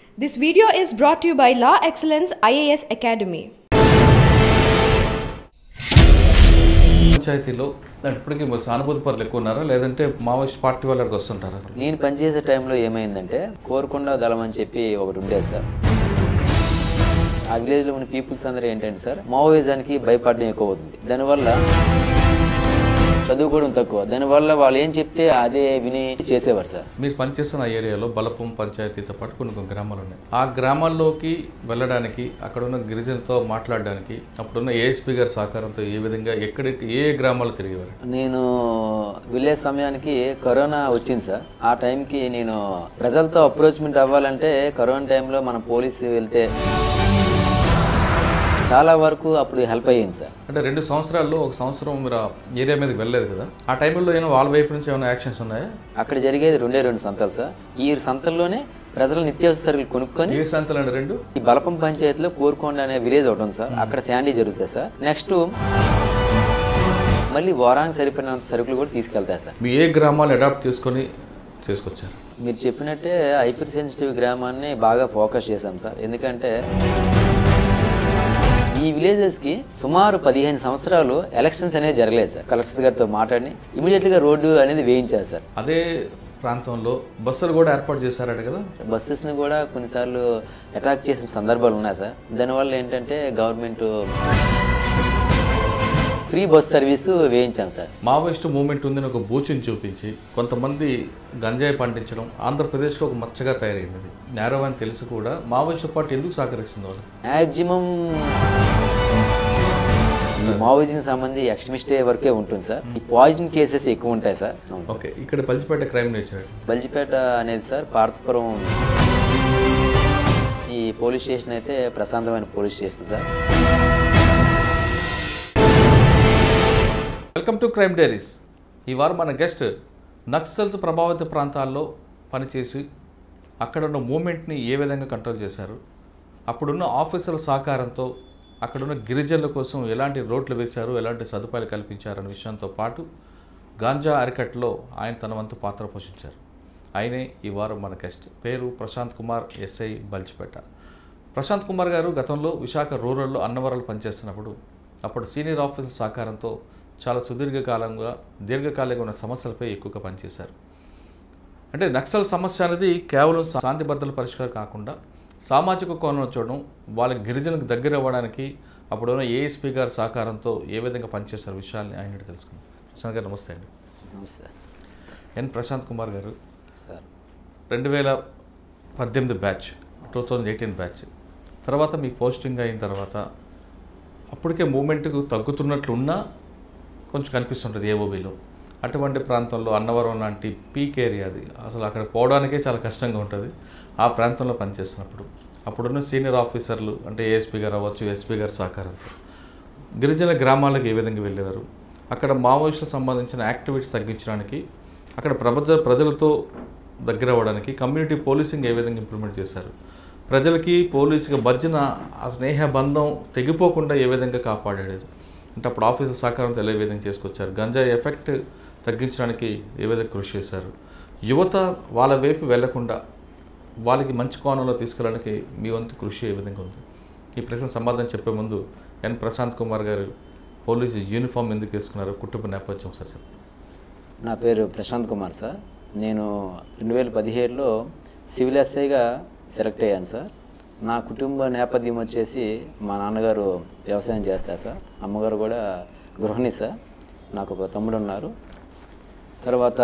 This video is brought to you by Law Excellence IAS Academy. పంచాయతీలో ఇప్పటికీ మీరు సానుభూతి పరులు ఎక్కువ ఉన్నారా లేదంటే మావోయిస్ట్ పార్టీ వాళ్ళకి వస్తుంటారా నేను పనిచేసే టైంలో ఏమైందంటే కోరుకొండ దళం అని చెప్పి ఒకటి ఉండేది సార్ ఆ విలేజ్లో ఉన్న పీపుల్స్ అందరూ ఏంటంటే సార్ మావోయిజానికి భయపడడం ఎక్కువ అవుతుంది దానివల్ల చదువుకోవడం తక్కువ దానివల్ల వాళ్ళు ఏం చెప్తే అదే విని చేసేవారు సార్ మీరు పనిచేస్తున్న ఏరియాలో బలపం పంచాయతీతో పాటు కొన్ని కొన్ని గ్రామాలు ఉన్నాయి ఆ గ్రామాల్లోకి వెళ్ళడానికి అక్కడ ఉన్న గిరిజనతో మాట్లాడడానికి అప్పుడున్న ఏఎస్పీ గారి సహకారంతో ఏ విధంగా ఎక్కడికి ఏ గ్రామాలు తిరిగేవారు నేను వెళ్ళే సమయానికి కరోనా వచ్చింది సార్ ఆ టైంకి నేను ప్రజలతో అప్రోచ్మెంట్ అవ్వాలంటే కరోనా టైంలో మన పోలీసు వెళ్తే చాలా వరకు అప్పుడు హెల్ప్ అయ్యింది సార్ అంటే రెండు సంవత్సరాల్లో ఒక సంవత్సరం మీరు ఆ ఏరియా మీదకి వెళ్ళలేదు కదా ఆ టైంలో ఏమైనా వాళ్ళ వైపు నుంచి ఏమైనా యాక్షన్స్ ఉన్నాయా అక్కడ జరిగేది రెండే రెండు సంతలు సార్ ఈ సంతల్లోనే ప్రజలు నిత్యావసర సరుకులు కొనుక్కొని ఏ సంతలు అండి రెండు ఈ బలపం పంచాయతీలో కోరుకొండ అనే విలేజ్ ఒకటి ఉంది సార్ అక్కడ శాండీ జరుగుతుంది సార్ నెక్స్ట్ మళ్ళీ వారానికి సరిపడినంత సరుకులు కూడా తీసుకెళ్తాయి సార్ మీ ఏ గ్రామాలు అడాప్ట్ చేసుకొని చేసుకొచ్చారు మీరు చెప్పినట్టే హైపర్ సెన్సిటివ్ గ్రామాన్ని బాగా ఫోకస్ చేశాం సార్ ఎందుకంటే ఈ విలేజెస్కి సుమారు పదిహేను సంవత్సరాలు ఎలక్షన్స్ అనేది జరగలేదు సార్ కలెక్టర్ గారితో మాట్లాడి ఇమీడియట్గా రోడ్డు అనేది వేయించారు సార్ అదే ప్రాంతంలో బస్సులు కూడా ఏర్పాటు చేశారట కదా బస్సెస్ని కూడా కొన్నిసార్లు అటాక్ చేసిన సందర్భాలు ఉన్నాయి సార్ దానివల్ల ఏంటంటే గవర్నమెంట్ ఫ్రీ బస్ సర్వీసు వేయించాం సార్ మావోయిస్ట్ మూమెంట్ ఉందని ఒక బూచిని చూపించి కొంతమంది గంజాయి పండించడం ఆంధ్రప్రదేశ్కి ఒక మచ్చగా తయారైంది అది నేరం అని తెలిసి కూడా మావోయిస్ట్ పార్టీ ఎందుకు సహకరిస్తుంది వాళ్ళు మ్యాక్సిమం మావోయిజం సంబంధి ఎక్స్ట్రీమిస్టే వరకే ఉంటుంది సార్ ఈ పాయిజన్ కేసెస్ ఎక్కువ ఉంటాయి సార్ ఓకే ఇక్కడ పలిచిపేట క్రైమ్ నేచర్ బల్జిపేట అనేది సార్ పార్థపురం ఈ పోలీస్ స్టేషన్ అయితే ప్రశాంతమైన police station sir welcome to crime diaries ఈ వారం మన గెస్ట్ నక్సల్స్ ప్రభావిత ప్రాంతాల్లో పనిచేసి అక్కడ ఉన్న మూమెంట్ని ఏ విధంగా కంట్రోల్ చేశారు అప్పుడున్న ఆఫీసర్ల సహకారంతో అక్కడున్న గిరిజనుల కోసం ఎలాంటి రోడ్లు వేశారు ఎలాంటి సదుపాయాలు కల్పించారు అనే విషయంతో పాటు గాంజా అరికట్లో ఆయన తన వంతు పాత్ర పోషించారు ఆయనే ఈ వారం మన గెస్ట్ పేరు ప్రశాంత్ కుమార్ ఎస్ఐ బల్చిపేట ప్రశాంత్ కుమార్ గారు గతంలో విశాఖ రూరల్లో అన్నవరాలు పనిచేస్తున్నప్పుడు అప్పుడు సీనియర్ ఆఫీసర్ సహకారంతో చాలా సుదీర్ఘకాలంగా దీర్ఘకాలిక ఉన్న సమస్యలపై ఎక్కువగా పనిచేశారు అంటే నక్సల్ సమస్య అనేది కేవలం శాంతి భద్రతల పరిష్కారం కాకుండా సామాజిక కోణంలో చూడడం వాళ్ళకి గిరిజనులకు దగ్గర అవ్వడానికి అప్పుడున్న ఏఎస్పీ గారి సహకారంతో ఏ విధంగా పనిచేశారు విషయాల్ని ఆయన అడిగి తెలుసుకుందాం ప్రశాంత్ గారు నమస్తే అండి నమస్తే ఎన్ ప్రశాంత్ కుమార్ గారు సార్ రెండు వేల పద్దెనిమిది batch two thousand eighteen batch తర్వాత మీ పోస్టింగ్ అయిన తర్వాత అప్పటికే మూమెంట్కు తగ్గుతున్నట్లు ఉన్నా కొంచెం కనిపిస్తుంటుంది ఏఓబీలో అటువంటి ప్రాంతంలో అన్నవరం లాంటి పీక్ ఏరియా అది అసలు అక్కడ పోవడానికే చాలా కష్టంగా ఉంటుంది ఆ ప్రాంతంలో పనిచేస్తున్నప్పుడు అప్పుడున్న సీనియర్ ఆఫీసర్లు అంటే ఏఎస్పీ గారు అవ్వచ్చు ఎస్పీ గారి సహకారంతో గిరిజన గ్రామాలకు ఏ విధంగా వెళ్ళేవారు అక్కడ మావోయిస్టులకు సంబంధించిన యాక్టివిటీస్ తగ్గించడానికి అక్కడ ప్రజ ప్రజలతో దగ్గర అవ్వడానికి కమ్యూనిటీ పోలీసింగ్ ఏ విధంగా ఇంప్లిమెంట్ చేశారు ప్రజలకి పోలీసుకి మధ్యన ఆ స్నేహ బంధం తెగిపోకుండా ఏ విధంగా కాపాడాడు అంటే అప్పుడు ఆఫీసర్ సహకారంతో ఎలా ఏ విధంగా చేసుకొచ్చారు గంజాయి ఎఫెక్ట్ తగ్గించడానికి ఏ విధంగా కృషి చేశారు యువత వాళ్ళ వైపు వెళ్లకుండా వాళ్ళకి మంచి కోణంలో తీసుకెళ్ళడానికి మీ వంతు కృషి ఏ విధంగా ఉంది ఈ ప్రశ్న సమాధానం చెప్పే ముందు ఎన్ ప్రశాంత్ కుమార్ గారు పోలీసు యూనిఫామ్ ఎందుకు వేసుకున్నారు కుటుంబ నేపథ్యం సార్ చెప్పండి నా పేరు ప్రశాంత్ కుమార్ సార్ నేను రెండు వేల పదిహేడులో సివిల్ ఎస్ఐగా సెలెక్ట్ అయ్యాను సార్ నా కుటుంబ నేపథ్యం వచ్చేసి మా నాన్నగారు వ్యవసాయం చేస్తారు సార్ అమ్మగారు కూడా గృహిణి సార్ నాకు ఒక తమ్ముడు ఉన్నారు తర్వాత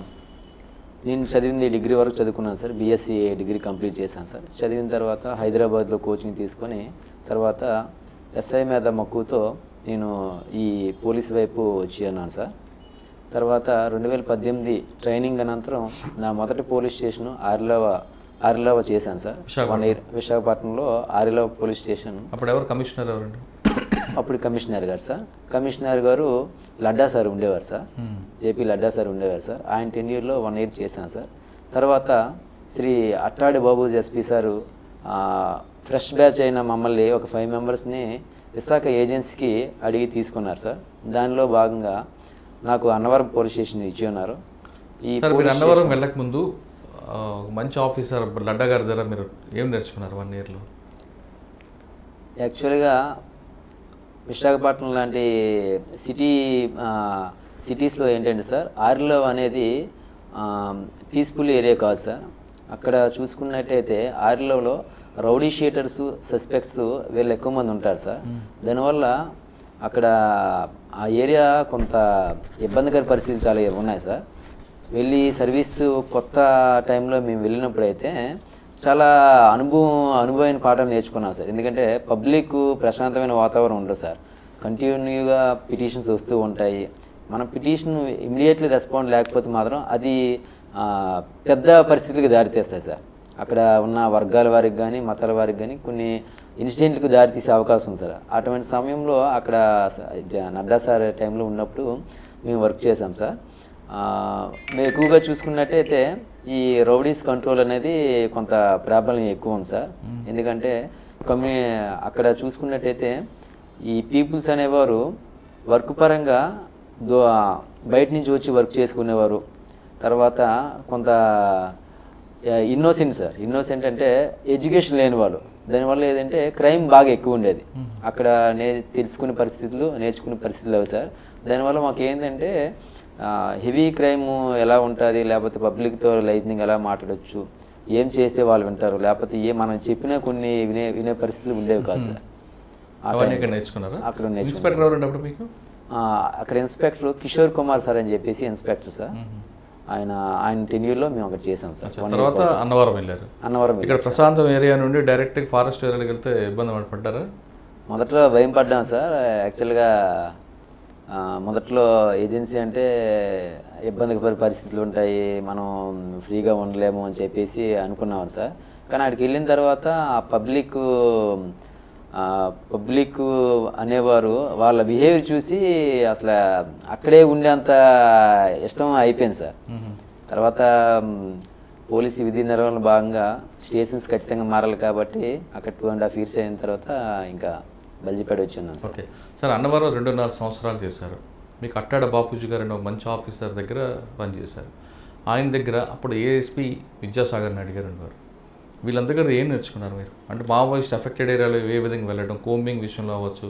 నేను చదివింది డిగ్రీ వరకు చదువుకున్నాను సార్ బీఎస్సీ డిగ్రీ కంప్లీట్ చేశాను సార్ చదివిన తర్వాత హైదరాబాద్లో కోచింగ్ తీసుకొని తర్వాత ఎస్ఐ మీద మక్కువతో నేను ఈ పోలీస్ వైపు వచ్చి ఉన్నాను సార్ తర్వాత రెండు వేల పద్దెనిమిది ట్రైనింగ్ అనంతరం నా మొదటి పోలీస్ స్టేషన్ ఆరిలవ ఆరిలవ చేశాను సార్ వన్ ఇయర్ విశాఖపట్నంలో ఆరిలవ పోలీస్ స్టేషన్ అప్పుడు ఎవరు కమిషనర్ ఎవరండి అప్పుడు కమిషనర్ గారు సార్ కమిషనర్ గారు లడ్డా సార్ ఉండేవారు సార్ జేపీ లడ్డా సార్ ఉండేవారు సార్ ఆయన టెన్యూర్లో వన్ ఇయర్ చేశాను సార్ తర్వాత శ్రీ అట్టాడి బాబూజీ ఎస్పీ సారు ఆ, ఫ్రెష్ బ్యాచ్ అయిన మమ్మల్ని ఒక ఫైవ్ మెంబర్స్ని విశాఖ ఏజెన్సీకి అడిగి తీసుకున్నారు సార్ దానిలో భాగంగా నాకు అన్నవరం పోలీస్ స్టేషన్ ఇచ్చి ఉన్నారు ఈ సార్ మీరు పోలీస్ అన్నవరం స్టేషన్- వెళ్ళక ముందు ఆ, ఆ, ఒక మంచి ఆఫీసర్ లడ్డా గారి దగ్గర మీరు ఏం నేర్చుకున్నారు వన్ ఇయర్లో యాక్చువల్గా విశాఖపట్నం లాంటి సిటీ ఆ, సిటీస్లో ఏంటంటే సార్ ఆరిలో అనేది పీస్ఫుల్ ఏరియా కాదు సార్ అక్కడ చూసుకున్నట్టయితే ఆరిలోలో రౌడీ షీటర్స్ సస్పెక్ట్స్ వీళ్ళు ఎక్కువ మంది ఉంటారు సార్ దానివల్ల అక్కడ ఆ ఏరియా కొంత ఇబ్బందికర పరిస్థితులు చాలా ఉన్నాయి సార్ వెళ్ళి సర్వీస్ కొత్త టైంలో మేము వెళ్ళినప్పుడు అయితే చాలా అనుభవం అనుభవమైన పాఠాలు నేర్చుకున్నాం సార్ ఎందుకంటే పబ్లిక్ ప్రశాంతమైన వాతావరణం ఉండదు సార్ కంటిన్యూగా పిటిషన్స్ వస్తూ ఉంటాయి మనం పిటిషన్ ఇమీడియట్లీ రెస్పాండ్ లేకపోతే మాత్రం అది ఆ, పెద్ద పరిస్థితులకు దారితీస్తాయి సార్ అక్కడ ఉన్న వర్గాల వారికి కానీ మతాల వారికి కానీ కొన్ని ఇన్సిడెంట్లకు దారితీసే అవకాశం ఉంది సార్ అటువంటి సమయంలో అక్కడ స- జ- నడ్డా సార్ టైంలో ఉన్నప్పుడు మేము వర్క్ చేసాం సార్ ఆ, మేము ఎక్కువగా చూసుకున్నట్టయితే ఈ రౌడీస్ కంట్రోల్ అనేది కొంత ప్రాబల్యం ఎక్కువ ఉంది సార్ ఎందుకంటే కమ్యూ అక్కడ చూసుకున్నట్టయితే ఈ పీపుల్స్ అనేవారు వర్క్ పరంగా దో బయట నుంచి వచ్చి వర్క్ చేసుకునేవారు తర్వాత కొంత ఇన్నోసెంట్ సార్ ఇన్నోసెంట్ అంటే ఎడ్యుకేషన్ లేని వాళ్ళు దానివల్ల ఏంటంటే క్రైమ్ బాగా ఎక్కువ ఉండేది అక్కడ నే తెలుసుకునే పరిస్థితులు నేర్చుకునే పరిస్థితులు లేవు సార్ దానివల్ల మాకు ఏంటంటే హెవీ క్రైమ్ ఎలా ఉంటుంది లేకపోతే పబ్లిక్తో లైజనింగ్ ఎలా మాట్లాడొచ్చు ఏం చేస్తే వాళ్ళు వింటారు లేకపోతే ఏ మనం చెప్పిన కొన్ని వినే వినే పరిస్థితులు ఉండేవి కాదు సార్ ఆ అవన్నీ టైంలో. ఇక్కడ నేర్చుకున్నారా అక్కడ నేర్చుకున్నాం. ఇన్స్పెక్టర్ ఎవరు ఉన్నప్పుడు మీకు ఆ, అక్కడ ఇన్స్పెక్టర్ కిషోర్ కుమార్ సార్ అని చెప్పేసి ఇన్స్పెక్టర్ సార్ ఆయన ఆయన టెన్యూర్లో మేము అక్కడ చేసాం సార్ One year తర్వాత పాటు. అన్నవరం వెళ్ళారు అన్నవరం ఇక్కడ ప్రశాంతం ఏరియా నుండి డైరెక్ట్ ఫారెస్ట్ ఏరియాకి వెళ్తే ఇబ్బంది పడ్డారా మొదట్లో భయం పడ్డాం సార్ యాక్చువల్గా ఆ, మొదట్లో ఏజెన్సీ అంటే ఇబ్బందికర పరిస్థితులు ఉంటాయి మనం ఫ్రీగా ఉండలేము అని చెప్పేసి అనుకున్నాం సార్ కానీ అక్కడికి వెళ్ళిన తర్వాత ఆ పబ్లిక్ పబ్లిక్ అనేవారు వాళ్ళ బిహేవియర్ చూసి అసలు అక్కడే ఉండేంత ఇష్టం అయిపోయింది సార్ తర్వాత మ్, పోలీసు విధి నిర్వహణ భాగంగా స్టేషన్స్ ఖచ్చితంగా మారాలి కాబట్టి అక్కడ టూ అండ్ హాఫ్ ఇయర్స్ అయిన తర్వాత ఇంకా బల్జిపేట వచ్చి ఉన్నాను సార్ ఓకే సార్ అన్నవరం రెండున్నర సంవత్సరాలు చేశారు మీకు అట్టాడ బాపూజీ గారు అనే ఒక మంచి ఆఫీసర్ దగ్గర పనిచేశారు ఆయన దగ్గర అప్పుడు ఏఎస్పీ విద్యాసాగర్ నాయుడు గారు ఉన్నారు వీళ్ళందరి దగ్గర ఏం నేర్చుకున్నారు మీరు అంటే మావోయిస్ట్ అఫెక్టెడ్ ఏరియాలో ఏ విధంగా వెళ్ళడం కోంబింగ్ విషయంలో అవ్వచ్చు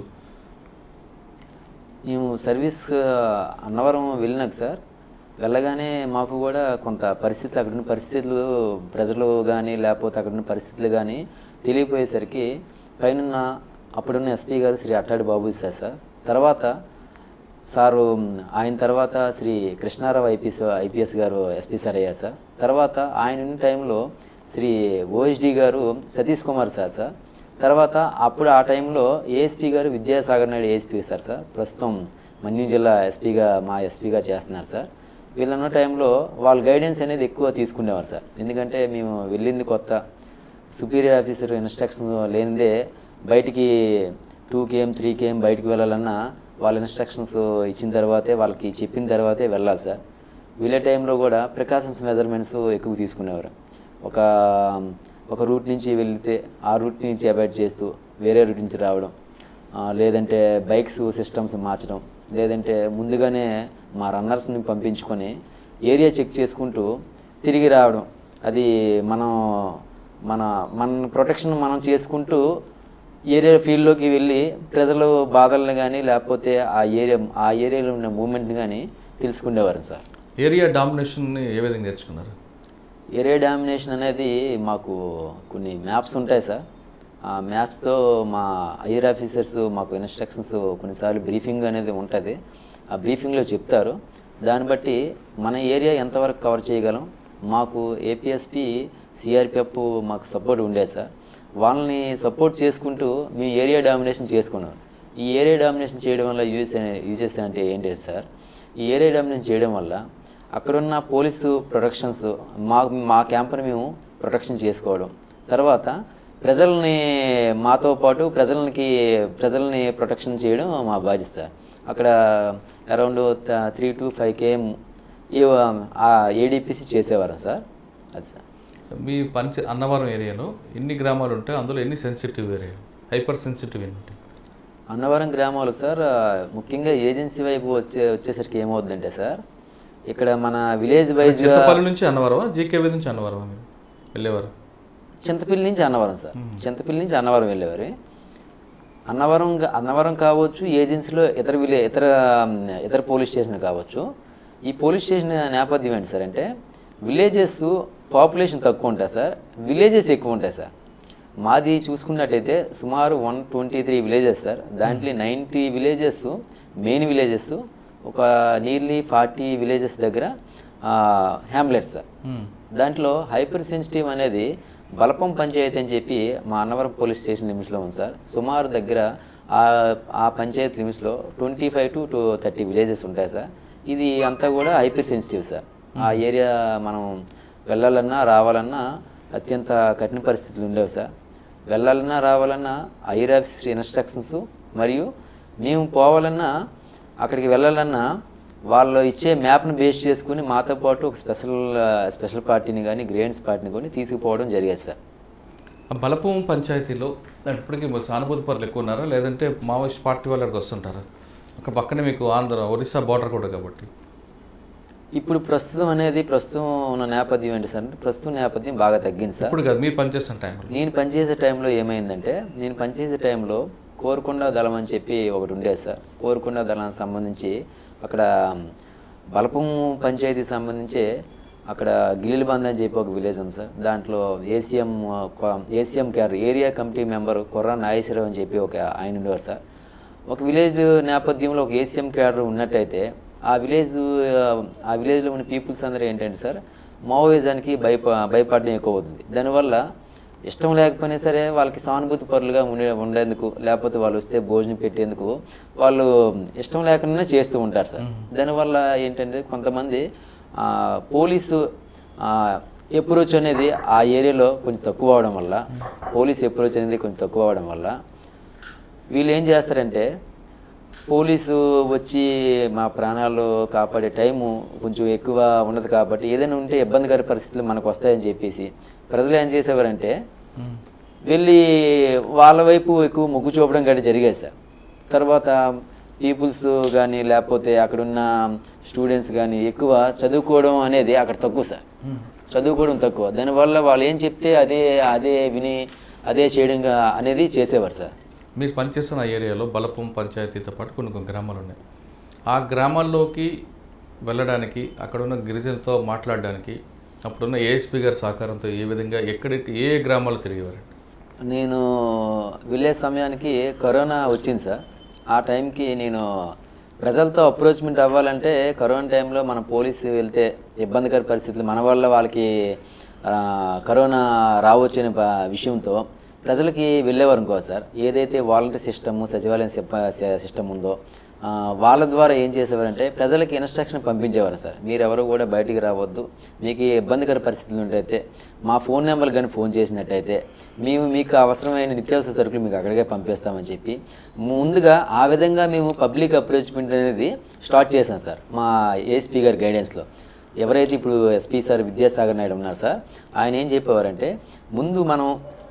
మేము సర్వీస్ ఆ, అన్నవరం వెళ్ళినాక సార్ వెళ్ళగానే మాకు కూడా కొంత పరిస్థితులు అక్కడున్న పరిస్థితులు ప్రజలు కానీ లేకపోతే అక్కడున్న పరిస్థితులు కానీ తెలియపోయేసరికి పైన అప్పుడున్న ఎస్పీ గారు శ్రీ అట్టాడి బాబు సార్ సార్ తర్వాత సారు మ్, ఆయన తర్వాత Shri Krishnarao IPS IPS garu SP sir అయ్యారు సార్ తర్వాత ఆయన ఉన్న టైంలో శ్రీ ఓఎస్డి గారు సతీష్ కుమార్ సార్ సార్ తర్వాత అప్పుడు ఆ టైంలో ఏఎస్పీ గారు Vidyasagar Naidu ASP sir sir ప్రస్తుతం మన్యం జిల్లా ఎస్పీగా మా ఎస్పీగా చేస్తున్నారు సార్ వీళ్ళన్న టైంలో వాళ్ళ గైడెన్స్ అనేది ఎక్కువ తీసుకునేవారు సార్ ఎందుకంటే మేము వెళ్ళింది కొత్త సుపీరియర్ ఆఫీసర్ ఇన్స్ట్రక్షన్ లేనిదే బయటికి టూ కేఎం త్రీ కేఎం బయటికి వెళ్ళాలన్నా వాళ్ళ ఇన్స్ట్రక్షన్స్ ఇచ్చిన తర్వాతే వాళ్ళకి చెప్పిన తర్వాతే వెళ్ళాలి సార్ వీళ్ళే టైంలో కూడా ప్రికాషన్స్ మెజర్మెంట్స్ ఎక్కువ తీసుకునేవారు ఒక ఒక రూట్ నుంచి వెళ్తే ఆ రూట్ నుంచి అవాయిడ్ చేస్తూ వేరే రూట్ నుంచి రావడం ఆ, లేదంటే బైక్స్ సిస్టమ్స్ మార్చడం లేదంటే ముందుగానే మా రన్నర్స్ని పంపించుకొని ఏరియా చెక్ చేసుకుంటూ తిరిగి రావడం అది మనం మన మన ప్రొటెక్షన్ మనం చేసుకుంటూ ఏరియా ఫీల్డ్లోకి వెళ్ళి ప్రజలు బాధలను కానీ లేకపోతే ఆ ఏరియా ఆ ఏరియాలో ఉన్న మూమెంట్ని కానీ తెలుసుకునేవారు సార్ ఏరియా డామినేషన్ని ఏ విధంగా నేర్చుకున్నారు ఏరియా డామినేషన్ అనేది మాకు కొన్ని మ్యాప్స్ ఉంటాయి సార్ ఆ మ్యాప్స్తో మా ఐఆర్ ఆఫీసర్స్ మాకు ఇన్స్ట్రక్షన్స్ కొన్నిసార్లు బ్రీఫింగ్ అనేది ఉంటుంది ఆ బ్రీఫింగ్లో చెప్తారు దాన్ని బట్టి మన ఏరియా ఎంతవరకు కవర్ చేయగలం మాకు ఏపీఎస్పి సిఆర్పిఎఫ్ మాకు సపోర్ట్ ఉండేది సార్ వాళ్ళని సపోర్ట్ చేసుకుంటూ మేము ఏరియా డామినేషన్ చేసుకున్నాం ఈ ఏరియా డామినేషన్ చేయడం వల్ల యూఎస్ యూజెస్ అంటే ఏంటి సార్ ఈ ఏరియా డామినేషన్ చేయడం వల్ల అక్కడున్న పోలీసు ప్రొటెక్షన్స్ మా మా క్యాంప్ని మేము ప్రొటెక్షన్ చేసుకోవడం తర్వాత ప్రజల్ని మాతో పాటు ప్రజలకి ప్రజల్ని ప్రొటెక్షన్ చేయడం మా బాధ్యత సార్ అక్కడ around three to five km ఆ ఏడిపిసి చేసేవారు సార్ అది సార్ మీ పంచ అన్నవరం ఏరియాలో ఎన్ని గ్రామాలు ఉంటాయి అందులో ఎన్ని సెన్సిటివ్ ఏరియాలు హైపర్ సెన్సిటివ్ ఎన్ని ఉంటాయి అన్నవరం గ్రామాలు సార్ ఆ, ముఖ్యంగా ఏజెన్సీ వైపు వచ్చే వచ్చేసరికి ఏమవుతుందంటే సార్ ఇక్కడ మన విలేజ్ వైజ్గా చింతపల్లి నుంచి అన్నవరమా జీకేవీ నుంచి అన్నవరమా మీరు వెళ్ళేవారు చింతపల్లి నుంచి అన్నవరం సార్ చింతపల్లి నుంచి అన్నవరం వెళ్ళేవారు అన్నవరం గా- అన్నవరం కావచ్చు ఏజెన్సీలో ఇతర విలే ఇతర మ్, ఇతర పోలీస్ స్టేషన్ కావచ్చు ఈ పోలీస్ స్టేషన్ నేపథ్యం ఏంటి సార్ అంటే విలేజెస్ పాపులేషన్ తక్కువ ఉంటాయి సార్ విలేజెస్ ఎక్కువ ఉంటాయి సార్ మాది చూసుకున్నట్టయితే సుమారు one twenty three villages sir దాంట్లో నైంటీ విలేజెస్ మెయిన్ విలేజెస్ ఒక నియర్లీ ఫార్టీ విలేజెస్ దగ్గర హ్యామ్లెట్స్ సార్ దాంట్లో హైపర్ సెన్సిటివ్ అనేది బలపం పంచాయతీ అని చెప్పి మా అన్నవరం పోలీస్ స్టేషన్ లిమిట్స్లో ఉంది సార్ సుమారు దగ్గర ఆ ఆ పంచాయతీ లిమిట్స్లో twenty five to two thirty villages ఉంటాయి సార్ ఇది అంతా కూడా హైపర్ సెన్సిటివ్ సార్ ఆ ఏరియా మనం వెళ్ళాలన్నా రావాలన్నా అత్యంత కఠిన పరిస్థితులు ఉండేవి సార్ వెళ్ళాలన్నా రావాలన్నా ఐఆర్ ఆఫీసర్ ఇన్స్ట్రక్షన్స్ మరియు మేము పోవాలన్నా అక్కడికి వెళ్ళాలన్నా వాళ్ళు ఇచ్చే మ్యాప్ను బేస్ చేసుకుని మాతో పాటు ఒక స్పెషల్ స్పెషల్ పార్టీని కానీ గ్రేడ్స్ పార్టీని కానీ తీసుకుపోవడం జరిగేది సార్ ఆ బలపం పంచాయతీలో ఇప్పటికీ మీరు సానుభూతి పరులు ఎక్కువ ఉన్నారా లేదంటే మావోయిస్ట్ పార్టీ వాళ్ళకి వస్తుంటారా అక్కడ పక్కనే మీకు ఆంధ్ర ఒరిస్సా బార్డర్ కూడా కాబట్టి ఇప్పుడు ప్రస్తుతం అనేది ప్రస్తుతం ఉన్న నేపథ్యం ఏంటి సార్ అంటే ప్రస్తుతం నేపథ్యం బాగా తగ్గింది సార్ ఇప్పుడు కాదు మీరు పనిచేస్తున్న టైంలో నేను పనిచేసే టైంలో ఏమైందంటే నేను పనిచేసే టైంలో కోరుకొండ దళం అని చెప్పి ఒకటి ఉండేది సార్ కోరుకొండ దళానికి సంబంధించి అక్కడ బలపం పంచాయతీకి సంబంధించి అక్కడ గిలిలిబంద్ అని చెప్పి ఒక విలేజ్ ఉంది సార్ దాంట్లో ACM ACM care area committee member Korra Nageswararao అని చెప్పి ఒక ఆయన ఉండేవారు సార్ ఒక విలేజ్ నేపథ్యంలో ఒక ఏసీఎం క్యాడర్ ఉన్నట్టయితే ఆ విలేజ్ ఆ విలేజ్లో ఉన్న పీపుల్స్ అందరూ ఏంటంటే సార్ మావోయిజానికి భయప భయపడడం ఎక్కువ అవుతుంది దానివల్ల ఇష్టం లేకపోయినా సరే వాళ్ళకి సానుభూతి పరులుగా ఉండే ఉండేందుకు లేకపోతే వాళ్ళు వస్తే భోజనం పెట్టేందుకు వాళ్ళు ఇష్టం లేకుండా చేస్తూ ఉంటారు సార్ దానివల్ల ఏంటంటే కొంతమంది ఆ, పోలీసు అప్రోచ్ అనేది ఆ ఏరియాలో కొంచెం తక్కువ అవడం వల్ల పోలీస్ అప్రోచ్ అనేది కొంచెం తక్కువ అవడం వల్ల వీళ్ళు ఏం చేస్తారంటే పోలీసు వచ్చి మా ప్రాణాలు కాపాడే టైము కొంచెం ఎక్కువ ఉండదు కాబట్టి ఏదైనా ఉంటే ఇబ్బందికర పరిస్థితులు మనకు వస్తాయని చెప్పేసి ప్రజలు ఏం చేసేవారంటే వెళ్ళి వాళ్ళ వైపు ఎక్కువ మొగ్గు చూపడం కానీ జరిగేది సార్ తర్వాత పీపుల్స్ కానీ లేకపోతే అక్కడున్న స్టూడెంట్స్ కానీ ఎక్కువ చదువుకోవడం అనేది అక్కడ తక్కువ సార్ చదువుకోవడం తక్కువ దానివల్ల వాళ్ళు ఏం చెప్తే అదే అదే విని అదే చేయడంగా అనేది చేసేవారు సార్ మీరు పనిచేస్తున్న ఏరియాలో బలపం పంచాయతీతో పాటు కొన్ని కొన్ని గ్రామాలు ఉన్నాయి ఆ గ్రామాల్లోకి వెళ్ళడానికి అక్కడ ఉన్న గిరిజనులతో మాట్లాడడానికి అప్పుడున్న ఏఎస్పీ గారి సహకారంతో ఏ విధంగా ఎక్కడ ఏ గ్రామాల్లో తిరిగేవారు నేను వెళ్ళే సమయానికి కరోనా వచ్చింది సార్ ఆ టైంకి నేను ప్రజలతో అప్రోచ్మెంట్ అవ్వాలంటే కరోనా టైంలో మన పోలీసు వెళ్తే ఇబ్బందికర పరిస్థితులు మన వల్ల వాళ్ళకి ఆ, కరోనా రావచ్చనే ప- విషయంతో ప్రజలకి వెళ్ళేవారు అనుకో సార్ ఏదైతే వాలంటీర్ సిస్టమ్ సచివాలయం సిస్టమ్ ఉందో ఆ, వాళ్ళ ద్వారా ఏం చేసేవారంటే ప్రజలకి ఇన్స్ట్రక్షన్ పంపించేవారు సార్ మీరెవరు కూడా బయటికి రావద్దు మీకు ఏ ఇబ్బందికర పరిస్థితులు ఉంటైతే మా ఫోన్ నెంబర్ కానీ ఫోన్ చేసినట్టయితే మేము మీకు అవసరమైన నిత్యావసర సరుకులు మీకు అక్కడికే పంపిస్తామని చెప్పి ముందుగా ఆ విధంగా మేము పబ్లిక్ అప్రోచ్మెంట్ అనేది స్టార్ట్ చేసాం సార్ మా ఏఎస్పీ గారి గైడెన్స్లో ఎవరైతే ఇప్పుడు ఎస్పీ సార్ విద్యాసాగర్ నాయుడు ఉన్నారు సార్ ఆయన ఏం చెప్పేవారంటే ముందు మనం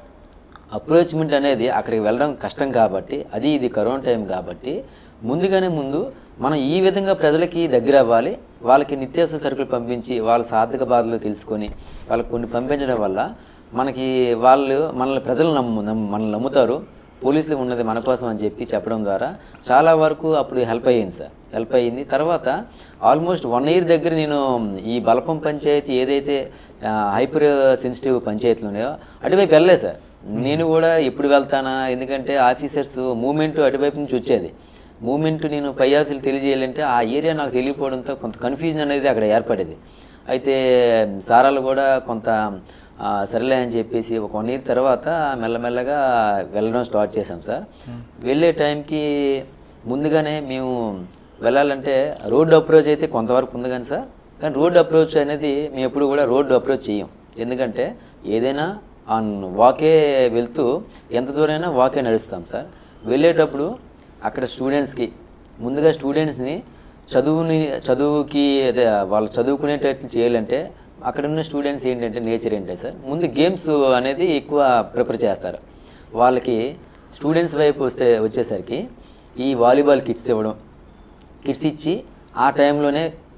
అప్రోచ్మెంట్ అనేది అక్కడికి వెళ్ళడం కష్టం కాబట్టి అది ఇది కరోనా టైం కాబట్టి ముందుగానే ముందు మనం ఈ విధంగా ప్రజలకి దగ్గర అవ్వాలి వాళ్ళకి నిత్యావసర సరుకులు పంపించి వాళ్ళ సాధక బాధలు తెలుసుకొని వాళ్ళకి కొన్ని పంపించడం వల్ల మనకి వాళ్ళు మనల్ని ప్రజలు నమ్ము నమ్ము మనల్ని నమ్ముతారు పోలీసులు ఉన్నది మన కోసం అని చెప్పి చెప్పడం ద్వారా చాలా వరకు అప్పుడు హెల్ప్ అయ్యింది సార్ హెల్ప్ అయ్యింది తర్వాత ఆల్మోస్ట్ వన్ ఇయర్ దగ్గర నేను ఈ బలపం పంచాయతీ ఏదైతే హైపర్ సెన్సిటివ్ పంచాయతీలు ఉన్నాయో అటువైపు వెళ్ళలేదు సార్ నేను కూడా ఎప్పుడు వెళ్తానా ఎందుకంటే ఆఫీసర్స్ మూమెంట్ అటువైపు నుంచి వచ్చేది మూమెంట్ నేను పై ఆఫీసులు తెలియజేయాలంటే ఆ ఏరియా నాకు తెలియకపోవడంతో కొంత కన్ఫ్యూజన్ అనేది అక్కడ ఏర్పడేది అయితే సారాలు కూడా కొంత ఆ, సరేలే అని చెప్పేసి ఒక వన్ ఇయర్ తర్వాత మెల్లమెల్లగా వెళ్ళడం స్టార్ట్ చేసాం సార్ వెళ్ళే టైంకి ముందుగానే మేము వెళ్ళాలంటే రోడ్డు అప్రోచ్ అయితే కొంతవరకు ఉంది కానీ సార్ కానీ రోడ్డు అప్రోచ్ అనేది మేము ఎప్పుడు కూడా రోడ్డు అప్రోచ్ చేయం ఎందుకంటే ఏదైనా ఆన్ వాకే వెళ్తూ ఎంత దూరమైనా వాకే నడుస్తాం సార్ వెళ్ళేటప్పుడు అక్కడ స్టూడెంట్స్కి ముందుగా స్టూడెంట్స్ని చదువుని చదువుకి అదే వాళ్ళు చదువుకునేటట్లు చేయాలంటే అక్కడ ఉన్న స్టూడెంట్స్ ఏంటంటే నేచర్ ఏంటంటే సార్ ముందు గేమ్స్ అనేది ఎక్కువ ప్రిఫర్ చేస్తారు వాళ్ళకి స్టూడెంట్స్ వైపు వస్తే వచ్చేసరికి ఈ వాలీబాల్ కిట్స్ ఇవ్వడం కిట్స్ ఇచ్చి ఆ టైంలోనే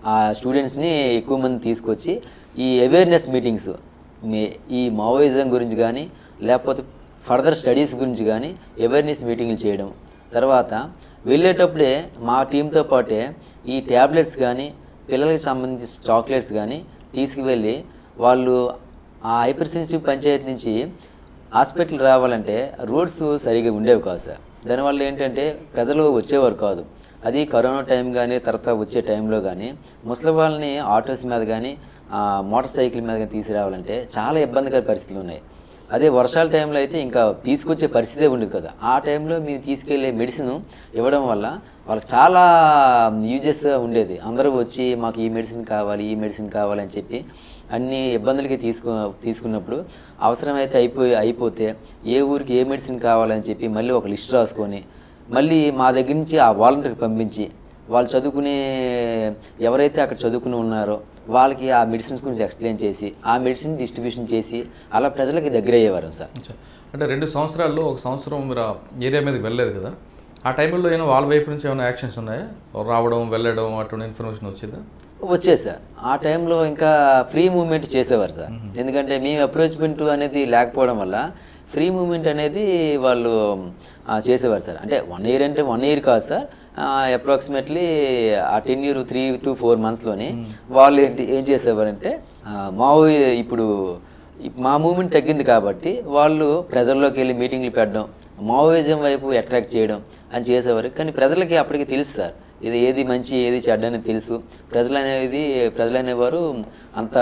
ఆ స్టూడెంట్స్ని ఎక్కువ మంది తీసుకొచ్చి ఈ అవేర్నెస్ మీటింగ్స్ మీ ఈ మావోయిజం గురించి కానీ లేకపోతే ఫర్దర్ స్టడీస్ గురించి కానీ అవేర్నెస్ మీటింగ్లు చేయడం తర్వాత వెళ్ళేటప్పుడే మా టీంతో పాటే ఈ ట్యాబ్లెట్స్ కానీ పిల్లలకి సంబంధించిన చాక్లెట్స్ కానీ తీసుకువెళ్ళి వాళ్ళు ఆ హైపర్ సెన్సిటివ్ పంచాయతీ నుంచి హాస్పిటల్ రావాలంటే రోడ్స్ సరిగా ఉండేవి కాదు సార్ దానివల్ల ఏంటంటే ప్రజలు వచ్చేవారు కాదు అది కరోనా టైం కానీ తర్వాత వచ్చే టైంలో కానీ ముసలి వాళ్ళని ఆటోస్ మీద కానీ మోటార్ సైకిల్ మీద కానీ తీసుకురావాలంటే చాలా ఇబ్బందికర పరిస్థితులు ఉన్నాయి అదే వర్షాల టైంలో అయితే ఇంకా తీసుకొచ్చే పరిస్థితే ఉండదు కదా ఆ టైంలో మేము తీసుకెళ్లే మెడిసిన్ ఇవ్వడం వల్ల వాళ్ళకి చాలా యూజెస్ ఉండేది అందరూ వచ్చి మాకు ఈ మెడిసిన్ కావాలి ఈ మెడిసిన్ కావాలి అని చెప్పి అన్ని ఇబ్బందులకి తీసుకు తీసుకున్నప్పుడు అవసరమైతే అయిపోయి అయిపోతే ఏ ఊరికి ఏ మెడిసిన్ కావాలని చెప్పి మళ్ళీ ఒక లిస్ట్ రాసుకొని మళ్ళీ మా దగ్గర నుంచి ఆ వాలంటీర్కి పంపించి వాళ్ళు చదువుకునే ఎవరైతే అక్కడ చదువుకుని ఉన్నారో వాళ్ళకి ఆ మెడిసిన్స్ గురించి ఎక్స్ప్లెయిన్ చేసి ఆ మెడిసిన్ డిస్ట్రిబ్యూషన్ చేసి అలా ప్రజలకి దగ్గర అయ్యేవారు సార్ అచ్చా. అంటే రెండు సంవత్సరాల్లో ఒక సంవత్సరం మీరు ఆ ఏరియా మీదకి వెళ్ళలేదు కదా ఆ టైంలో ఏమైనా వాళ్ళ వైపు నుంచి ఏమైనా యాక్షన్స్ ఉన్నాయా రావడం వెళ్ళడం అటువంటి ఇన్ఫర్మేషన్ వచ్చిందా వచ్చేది సార్ ఆ టైంలో ఇంకా ఫ్రీ మూవ్మెంట్ చేసేవారు సార్ ఎందుకంటే మేము అప్రోచ్మెంట్ అనేది లేకపోవడం వల్ల ఫ్రీ మూవ్మెంట్ అనేది వాళ్ళు ఆ, చేసేవారు సార్ అంటే వన్ ఇయర్ అంటే వన్ ఇయర్ కాదు సార్ అప్రాక్సిమేట్లీ ఆ ten year three to four మంత్స్లోని వాళ్ళు ఏంటి ఏం చేసేవారంటే ఆ, మావోయి ఇప్పుడు ఇప్- మా మూమెంట్ తగ్గింది కాబట్టి వాళ్ళు ప్రజల్లోకి వెళ్ళి మీటింగ్లు పెట్టడం మావోయిజం వైపు అట్రాక్ట్ చేయడం అని చేసేవారు కానీ ప్రజలకి అప్పటికి తెలుసు సార్ ఇది ఏది మంచి ఏది చెడ్డ అనేది తెలుసు ప్రజలు అనేది ప్రజలు అనేవారు అంత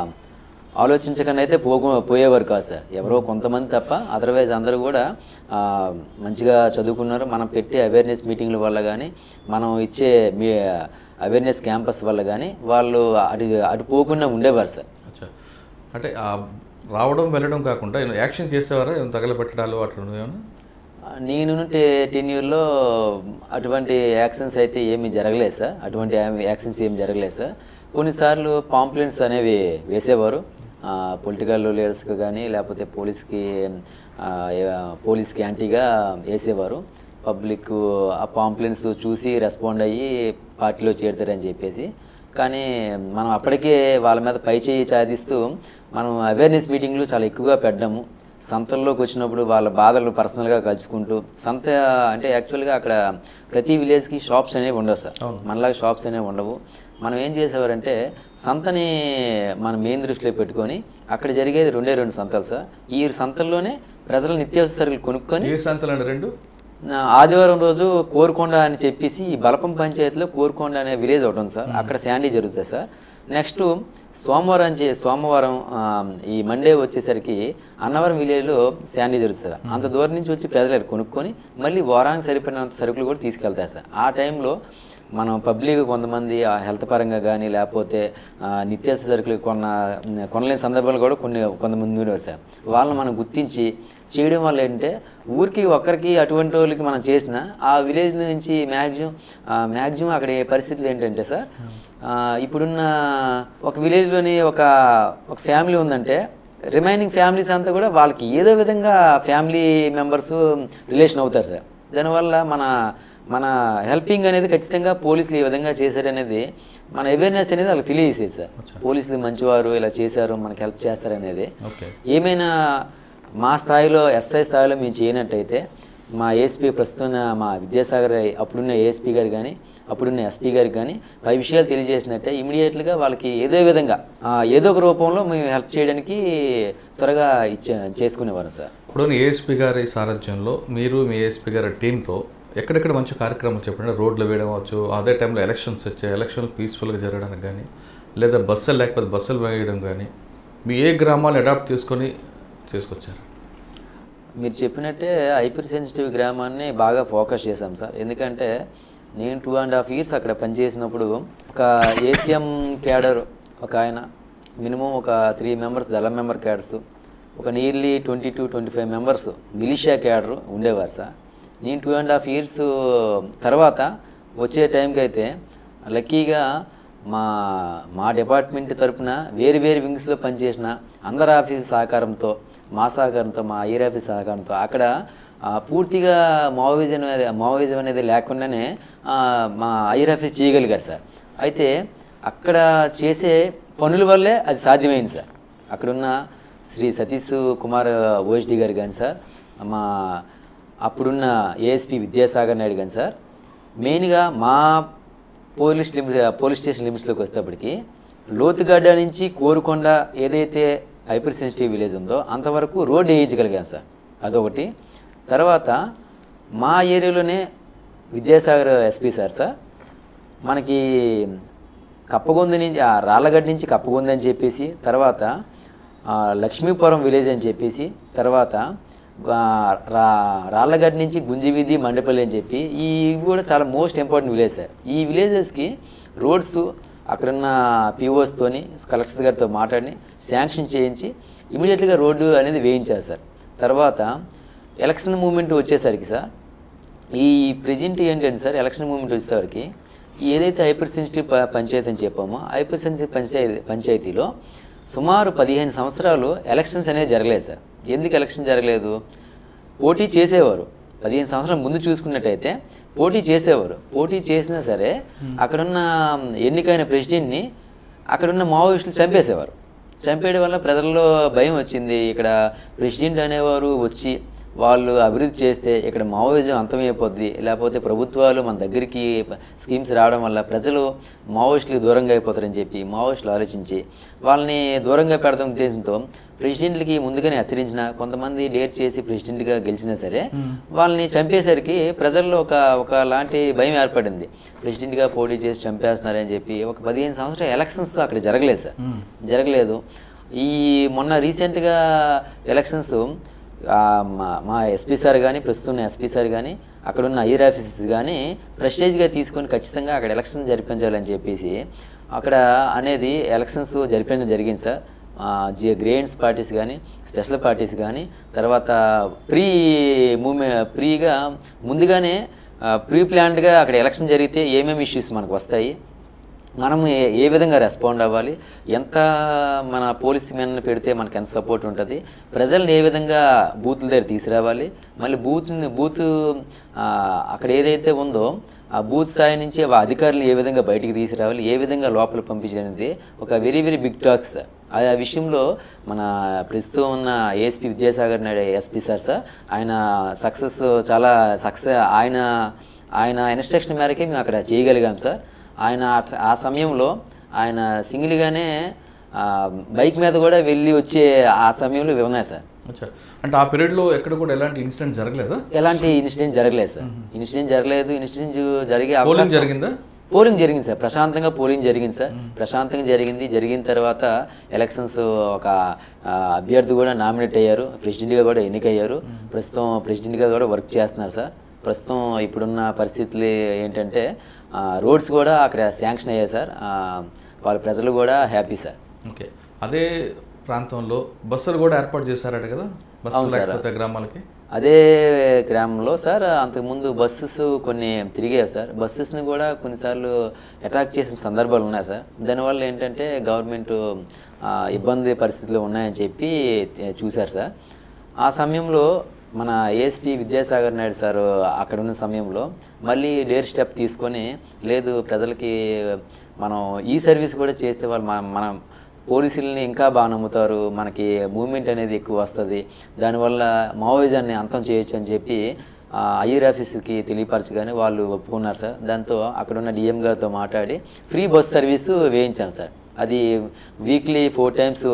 ఆలోచించకుండా అయితే పోగు పోయేవారు కాదు సార్ ఎవరో కొంతమంది తప్ప అదర్వైజ్ అందరూ కూడా ఆ, మంచిగా చదువుకున్నారు మనం పెట్టే అవేర్నెస్ మీటింగ్ల వల్ల కానీ మనం ఇచ్చే మీ అవేర్నెస్ క్యాంపస్ వల్ల కానీ వాళ్ళు అటు అటు పోకుండా ఉండేవారు సార్ అచ్చా అంటే ఆ రావడం వెళ్ళడం కాకుండా ఏమైనా యాక్షన్ చేసేవారా ఏమైనా తగలబెట్టడాలు అట్లా ఏమైనా నేను టెన్యూర్లో అటువంటి యాక్షన్స్ అయితే ఏమీ జరగలేదు సార్ అటువంటి యాక్షన్స్ ఏమి జరగలేదు సార్ కొన్నిసార్లు పాంప్లెంట్స్ అనేవి వేసేవారు పొలిటికల్ లీడర్స్కి కానీ లేకపోతే పోలీస్కి ఆ, ఏ- పోలీస్కి యాంటీగా వేసేవారు పబ్లిక్ ఆ పాంప్లెంట్స్ చూసి రెస్పాండ్ అయ్యి పార్టీలో చేరుతారని చెప్పేసి కానీ మనం అప్పటికే వాళ్ళ మీద పై చేయి సాధిస్తూ మనం అవేర్నెస్ మీటింగ్లు చాలా ఎక్కువగా పెట్టడము సంతల్లోకి వచ్చినప్పుడు వాళ్ళ బాధలు పర్సనల్గా కలుసుకుంటూ సంత అంటే యాక్చువల్గా అక్కడ ప్రతి విలేజ్కి షాప్స్ అనేవి ఉండవు సార్ మనలాగా షాప్స్ అనేవి ఉండవు మనం ఏం చేసేవారంటే సంతని మన మెయిన్ దృష్టిలో పెట్టుకొని అక్కడ జరిగేది రెండే రెండు సంతలు సార్ ఈ సంతల్లోనే ప్రజలు నిత్యావసర సరుకులు కొనుక్కొని ఏ సంతలండి రెండు నా ఆదివారం రోజు కోరుకొండ అని చెప్పేసి ఈ బలపం పంచాయతీలో కోరుకొండ అనే విలేజ్ ఒకటి ఉంది సార్ అక్కడ శాండీ జరుగుతుంది సార్ నెక్స్ట్ సోమవారం చే సోమవారం ఆ, ఈ మండే వచ్చేసరికి అన్నవరం విలేజ్లో శాండీ జరుగుతుంది సార్ అంత దూరం నుంచి వచ్చి ప్రజలు ఇక్కడ కొనుక్కొని మళ్ళీ వారానికి సరిపడినంత సరుకులు కూడా తీసుకెళ్తారు సార్ ఆ టైంలో మనం పబ్లిక్ కొంతమంది ఆ హెల్త్ పరంగా కానీ లేకపోతే ఆ, నిత్యావసర సరుకులు కొన్న కొనలేని సందర్భాలు కూడా కొన్ని కొంతమంది ఉండేవారు సార్ వాళ్ళని మనం గుర్తించి చేయడం వల్ల ఏంటంటే ఊరికి ఒక్కరికి అటువంటి వాళ్ళకి మనం చేసిన ఆ విలేజ్ నుంచి మ్యాక్సిమం మ్యాక్సిమం అక్కడ ఏ పరిస్థితులు ఏంటంటే సార్ ఆ, ఇప్పుడున్న ఒక విలేజ్లోని ఒక ఒక ఫ్యామిలీ ఉందంటే రిమైనింగ్ ఫ్యామిలీస్ అంతా కూడా వాళ్ళకి ఏదో విధంగా ఫ్యామిలీ మెంబర్స్ రిలేషన్ అవుతారు సార్ దానివల్ల మన మన హెల్పింగ్ అనేది ఖచ్చితంగా పోలీసులు ఈ విధంగా చేశారనేది మన అవేర్నెస్ అనేది వాళ్ళకి తెలియజేసేది సార్ పోలీసులు మంచివారు ఇలా చేశారు మనకి హెల్ప్ చేస్తారనేది ఓకే ఏమైనా మా స్థాయిలో ఎస్ఐ స్థాయిలో మేము చేయనట్టయితే మా ఏఎస్పీ ప్రస్తుతం మా విద్యాసాగర్ అప్పుడున్న ఏఎస్పీ గారు కానీ అప్పుడున్న ఎస్పీ గారికి కానీ పై విషయాలు తెలియజేసినట్టే ఇమీడియట్గా వాళ్ళకి ఏదో విధంగా ఆ, ఏదో ఒక రూపంలో మేము హెల్ప్ చేయడానికి త్వరగా ఇచ్చే చేసుకునేవారు సార్ ఇప్పుడు ఏఎస్పీ గారి సారథ్యంలో మీరు మీ ఏఎస్పీ గారి టీంతో ఎక్కడెక్కడ మంచి కార్యక్రమాలు చెప్పండి రోడ్లు వేయడం అవచ్చు అదే టైంలో ఎలక్షన్స్ వచ్చాయి ఎలక్షన్లు పీస్ఫుల్గా జరగడానికి కానీ లేదా బస్సులు లేకపోతే బస్సులు వేయడం కానీ మీ ఏ గ్రామాలు అడాప్ట్ చేసుకొని చేసుకొచ్చారు మీరు చెప్పినట్టే హైపర్ సెన్సిటివ్ గ్రామాన్ని బాగా ఫోకస్ చేశాం సార్ ఎందుకంటే నేను టూ అండ్ హాఫ్ ఇయర్స్ అక్కడ పనిచేసినప్పుడు ఒక ఏసీఎం క్యాడర్ ఒక ఆయన మినిమం ఒక త్రీ మెంబర్స్ దళ మెంబర్ క్యాడర్స్ ఒక nearly twenty two twenty five members militia cadre ఉండేవారు సార్ నేను టూ అండ్ హాఫ్ ఇయర్స్ తర్వాత వచ్చే టైంకి అయితే లక్కీగా మా మా డిపార్ట్మెంట్ తరపున వేరు వేరు వింగ్స్లో పనిచేసిన అందరు ఆఫీస్ సహకారంతో మా సహకారంతో మా ఐఆర్ ఆఫీస్ సహకారంతో అక్కడ ఆ, పూర్తిగా మావోయిజం అనేది మావోయిజం అనేది లేకుండానే ఆ, మా ఐఆర్ ఆఫీస్ చేయగలిగారు సార్ అయితే అక్కడ చేసే పనుల వల్లే అది సాధ్యమైంది సార్ అక్కడున్న శ్రీ సతీష్ కుమార్ ఓఎస్డి గారు కానీ సార్ మా అప్పుడున్న ఏఎస్పి విద్యాసాగర్ నాయుడు కానీ సార్ మెయిన్గా మా పోలీస్ లిమిట్స్ పోలీస్ స్టేషన్ లిమిట్స్లోకి వచ్చేటప్పటికి లోతుగడ్డ నుంచి కోరుకొండ ఏదైతే హైపర్ సెన్సిటివ్ విలేజ్ ఉందో అంతవరకు రోడ్డు వేయించగలిగాం సార్ అదొకటి తర్వాత మా ఏరియాలోనే విద్యాసాగర్ ఎస్పీ సార్ సార్ మనకి కప్పగొంద నుంచి ఆ రాళ్ళగడ్డ నుంచి కప్పగొంద అని చెప్పేసి తర్వాత ఆ, లక్ష్మీపురం విలేజ్ అని చెప్పేసి తర్వాత ఆ, రా రాళ్ళగడ్డ నుంచి గుంజివీధి మండపల్లి అని చెప్పి ఈ ఇవి కూడా చాలా మోస్ట్ ఇంపార్టెంట్ విలేజ్ సార్ ఈ విలేజెస్కి రోడ్స్ అక్కడున్న పీఓస్తోని కలెక్టర్ గారితో మాట్లాడి శాంక్షన్ చేయించి ఇమీడియట్గా రోడ్డు అనేది వేయించారు సార్ తర్వాత ఎలక్షన్ మూమెంట్ వచ్చేసరికి సార్ ఈ ప్రజెంట్ ఏంటంటే సార్ ఎలక్షన్ మూమెంట్ వచ్చేసరికి ఏదైతే హైపర్ సెన్సిటివ్ ప- పంచాయతీ అని చెప్పామో హైపర్ సెన్సిటివ్ పంచాయతీ పంచాయతీలో సుమారు పదిహేను సంవత్సరాలు ఎలక్షన్స్ అనేది జరగలేదు సార్ ఎందుకు ఎలక్షన్ జరగలేదు పోటీ చేసేవారు పదిహేను సంవత్సరాల ముందు చూసుకున్నట్టయితే పోటీ చేసేవారు పోటీ చేసినా సరే అక్కడున్న ఎన్నికైన ప్రెసిడెంట్ని అక్కడున్న మావోయిస్టులు చంపేసేవారు చంపేయడం వల్ల ప్రజల్లో భయం వచ్చింది ఇక్కడ ప్రెసిడెంట్ అనేవారు వచ్చి వాళ్ళు అభివృద్ధి చేస్తే ఇక్కడ మావోయిజం అంతమైపోద్ది లేకపోతే ప్రభుత్వాలు మన దగ్గరికి ప- స్కీమ్స్ రావడం వల్ల ప్రజలు మావోయిస్టులకు దూరంగా అయిపోతారని చెప్పి మావోయిస్టులు ఆలోచించి వాళ్ళని దూరంగా పెడతాం ఉద్దేశంతో ప్రెసిడెంట్లకి ముందుగానే హెచ్చరించిన కొంతమంది డేట్ చేసి ప్రెసిడెంట్గా గెలిచినా సరే వాళ్ళని చంపేసరికి ప్రజల్లో ఒక ఒక లాంటి భయం ఏర్పడింది ప్రెసిడెంట్గా పోటీ చేసి చంపేస్తున్నారని చెప్పి ఒక పదిహేను సంవత్సరాలు ఎలక్షన్స్ అక్కడ జరగలేదు సార్ జరగలేదు ఈ మొన్న రీసెంట్గా ఎలక్షన్స్ ఆ, మా మా ఎస్పీ సార్ కానీ ప్రస్తుతం ఎస్పీ సార్ కానీ అక్కడ ఉన్న ఐఆర్ ఆఫీసర్స్ కానీ ప్రెస్టేజ్గా తీసుకొని ఖచ్చితంగా అక్కడ ఎలక్షన్ జరిపించాలని చెప్పేసి అక్కడ అనేది ఎలక్షన్స్ జరిపించడం జరిగింది సార్ ఆ, జి గ్రేడ్స్ పార్టీస్ కానీ స్పెషల్ పార్టీస్ కానీ తర్వాత ప్రీ మూమెంట్ ప్రీగా ముందుగానే ప్రీ ప్లాన్డ్గా అక్కడ ఎలక్షన్ జరిగితే ఏమేమి ఇష్యూస్ మనకు వస్తాయి మనం ఏ ఏ విధంగా రెస్పాండ్ అవ్వాలి ఎంత మన పోలీస్ మెన్ పెడితే మనకు ఎంత సపోర్ట్ ఉంటుంది ప్రజల్ని ఏ విధంగా బూత్ల దగ్గర తీసుకురావాలి మళ్ళీ బూత్ బూత్ ఆ, అక్కడ ఏదైతే ఉందో ఆ బూత్ స్థాయి నుంచి ఆ అధికారులు ఏ విధంగా బయటికి తీసుకురావాలి ఏ విధంగా లోపల పంపించడానికి ఒక very very big tasks sir ఆ ఆ విషయంలో మన ప్రస్తుతం ఉన్న ASP Vidyasagar Naidu SP sir sir ఆయన సక్సెస్ చాలా సక్సెస్ ఆయన ఆయన ఇన్స్ట్రక్షన్ మేరకే మేము అక్కడ చేయగలిగాం సార్ ఆయన ఆ- ఆ సమయంలో ఆయన సింగిల్గానే ఆ, బైక్ మీద కూడా వెళ్ళి వచ్చే ఆ సమయంలో ఇవి ఉన్నాయి సార్ అచ్చా అంటే ఆ పీరియడ్లో ఎక్కడ కూడా ఎలాంటి ఇన్సిడెంట్ జరగలేదా ఎలాంటి ఇన్సిడెంట్ జరగలేదు సార్ ఇన్సిడెంట్ జరగలేదు ఇన్సిడెంట్ జరిగే పోలింగ్ అవకాశం- జరిగిందా పోలింగ్ జరిగింది సార్ ప్రశాంతంగా పోలింగ్ జరిగింది సార్ ప్రశాంతంగా జరిగింది జరిగిన తర్వాత ఎలక్షన్స్ ఒక ఆ, అభ్యర్థి కూడా నామినేట్ అయ్యారు ప్రెసిడెంట్గా కూడా ఎన్నికయ్యారు ప్రస్తుతం ప్రెసిడెంట్గా కూడా వర్క్ చేస్తున్నారు సార్ ప్రస్తుతం ఇప్పుడున్న పరిస్థితులు ఏంటంటే రోడ్స్ కూడా అక్కడ శాంక్షన్ అయ్యాయి సార్ ఆ, వాళ్ళ ప్రజలు కూడా హ్యాపీ సార్ ఓకే అదే ప్రాంతంలో బస్సులు కూడా ఏర్పాటు చేశారట కదా బస్సులు అవును సార్. లేకపోతే గ్రామాలకి అదే గ్రామంలో సార్ అంతకుముందు బస్సెస్ కొన్ని తిరిగాయి సార్ బస్సెస్ని కూడా కొన్నిసార్లు అటాక్ చేసిన సందర్భాలు ఉన్నాయి సార్ దానివల్ల ఏంటంటే గవర్నమెంట్ ఆ, ఇబ్బంది పరిస్థితులు ఉన్నాయని చెప్పి తే- చూశారు సార్ ఆ సమయంలో మన ఏఎస్పీ విద్యాసాగర్ నాయుడు సార్ అక్కడ ఉన్న సమయంలో మళ్ళీ డేర్ స్టెప్ తీసుకొని లేదు ప్రజలకి మనం ఈ సర్వీస్ కూడా చేస్తే వాళ్ళు మన మనం పోలీసుల్ని ఇంకా బాగా నమ్ముతారు మనకి మూమెంట్ అనేది ఎక్కువ వస్తుంది దానివల్ల మావోయిజాన్ని అంతం చేయొచ్చు అని చెప్పి ఐఆర్ ఆఫీస్కి తెలియపరచగానే వాళ్ళు ఒప్పుకున్నారు సార్ దాంతో అక్కడున్న డిఎం గారితో మాట్లాడి ఫ్రీ బస్ సర్వీసు వేయించాం సార్ అది వీక్లీ ఫోర్ టైమ్స్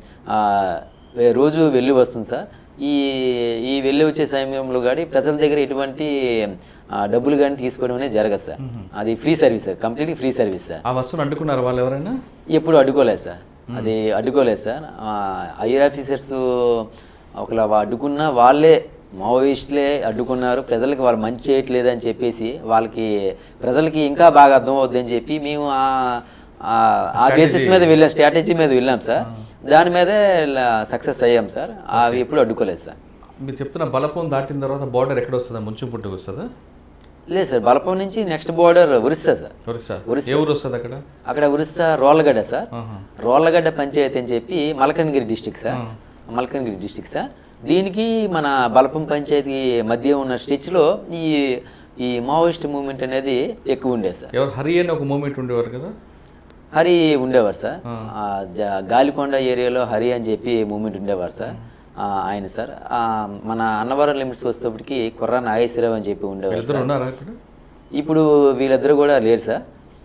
రోజు వెళ్ళి వస్తుంది సార్ ఈ ఈ వెళ్ళి వచ్చే సమయంలో కానీ ప్రజల దగ్గర ఎటువంటి ఆ, డబ్బులు కానీ తీసుకోవడం అనేది జరగదు సార్ అది free service sir completely free service sir ఆ వస్తువును అడ్డుకున్నారు వాళ్ళు ఎవరైనా ఎప్పుడు అడ్డుకోలేదు సార్ అది అడ్డుకోలేదు సార్ ఐఆర్ ఆఫీసర్స్ ఒకలా వా- అడ్డుకున్నా వాళ్ళే మావోయిస్టులే అడ్డుకున్నారు ప్రజలకి వాళ్ళు మంచి చేయట్లేదు అని చెప్పేసి వాళ్ళకి ప్రజలకి ఇంకా బాగా అర్థం అవుద్ది అని చెప్పి మేము ఆ- ఆ- ఆ బేసిస్ మీద వెళ్ళాం స్ట్రాటజీ మీద వెళ్ళాం సార్ దాని మీదే సక్సెస్ అయ్యాం సార్ అవి ఎప్పుడు అడ్డుకోలేదు సార్ మీరు చెప్తున్న బలపం దాటిన తర్వాత బార్డర్ ఎక్కడ వస్తుందా ముంచుపుట్టుకు వస్తుందా లేదు సార్ బలపం నుంచి next border Orissa sir Orissa Orissa. ఏ ఊరు వస్తుంది అక్కడ అక్కడ ఒరిస్సా రోళ్ళగడ్డ సార్ ఆహా. రోళ్ళగడ్డ పంచాయతీ అని చెప్పి Malkangiri district sir Malkangiri district sir దీనికి మన బలపం పంచాయతీ మధ్య ఉన్న స్టెచ్లో ఈ ఈ మావోయిస్ట్ మూవ్మెంట్ అనేది ఎక్కువ ఉండేది సార్ ఎవరు హరి అని ఒక మూమెంట్ ఉండేవారు కదా హరి ఉండేవారు సార్ ఆ. ఆ, జ- గాలికొండ ఏరియాలో హరి అని చెప్పి మూమెంట్ ఉండేవారు సార్ ఆ, ఆయన సార్ ఆ, మన అన్నవరం లిమిట్స్ వస్తేప్పటికి కుర్రా నాగేశ్వరరావు అని చెప్పి ఉండేవారు వీళ్ళిద్దరు సార్ ఉన్నారా ఇప్పుడు ఇప్పుడు వీళ్ళిద్దరూ కూడా లేరు సార్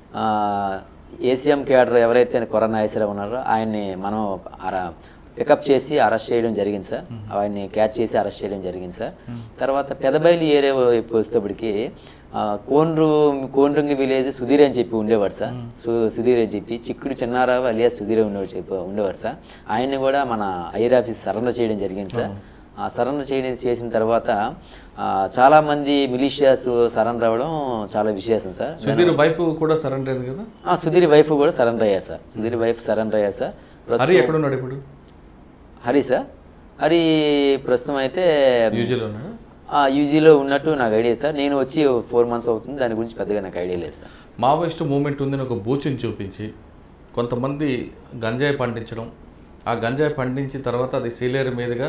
ఏసీఎం క్యాడర్ ఎవరైతే కొర్ర నాగేశ్వరరావు ఉన్నారో ఆయన్ని మనం అర పికప్ చేసి అరెస్ట్ చేయడం జరిగింది సార్ ఆయన్ని క్యాచ్ చేసి అరెస్ట్ చేయడం జరిగింది సార్ తర్వాత పెదబైలి ఏరియా వైపు వచ్చేటప్పటికి ఆ, కోండ్రు కోండ్రుంగి విలేజ్ సుధీర్ అని చెప్పి ఉండేవాడు సార్ సు సుధీర్ అని చెప్పి చిక్కుడు చిన్నారావు అలియా సుధీర్ ఉండేవాడు చెప్పి ఉండేవాడు సార్ ఆయన్ని కూడా మన ఐఆర్ ఆఫీస్ సరెండర్ చేయడం జరిగింది సార్ ఆ సరెండర్ చేయడం చేసిన తర్వాత ఆ, చాలా మంది మిలీషియాస్ సరెండర్ అవ్వడం చాలా విశేషం సార్ సుధీర్ వైఫ్ కూడా సరెండర్ అయింది కదా ఆ, సుధీర్ వైఫ్ కూడా సరెండర్ అయ్యారు సార్ సుధీర్ వైఫ్ సరెండర్ అయ్యారు సార్ హరి ప్రస్తుతం ఎక్కడున్నాడు ఇప్పుడు హరి సార్ హరి ప్రస్తుతం అయితే యూజీలో ఉన్నాడు ఆ, యూజీలో ఉన్నట్టు నాకు ఐడియా సార్ నేను వచ్చి ఫోర్ మంత్స్ అవుతుంది దాని గురించి పెద్దగా నాకు ఐడియా లేదు సార్ మావోయిస్ట్ మూమెంట్ ఉందని ఒక బూచిని చూపించి కొంతమంది గంజాయి పండించడం ఆ గంజాయి పండించిన తర్వాత అది సీలేరు మీదుగా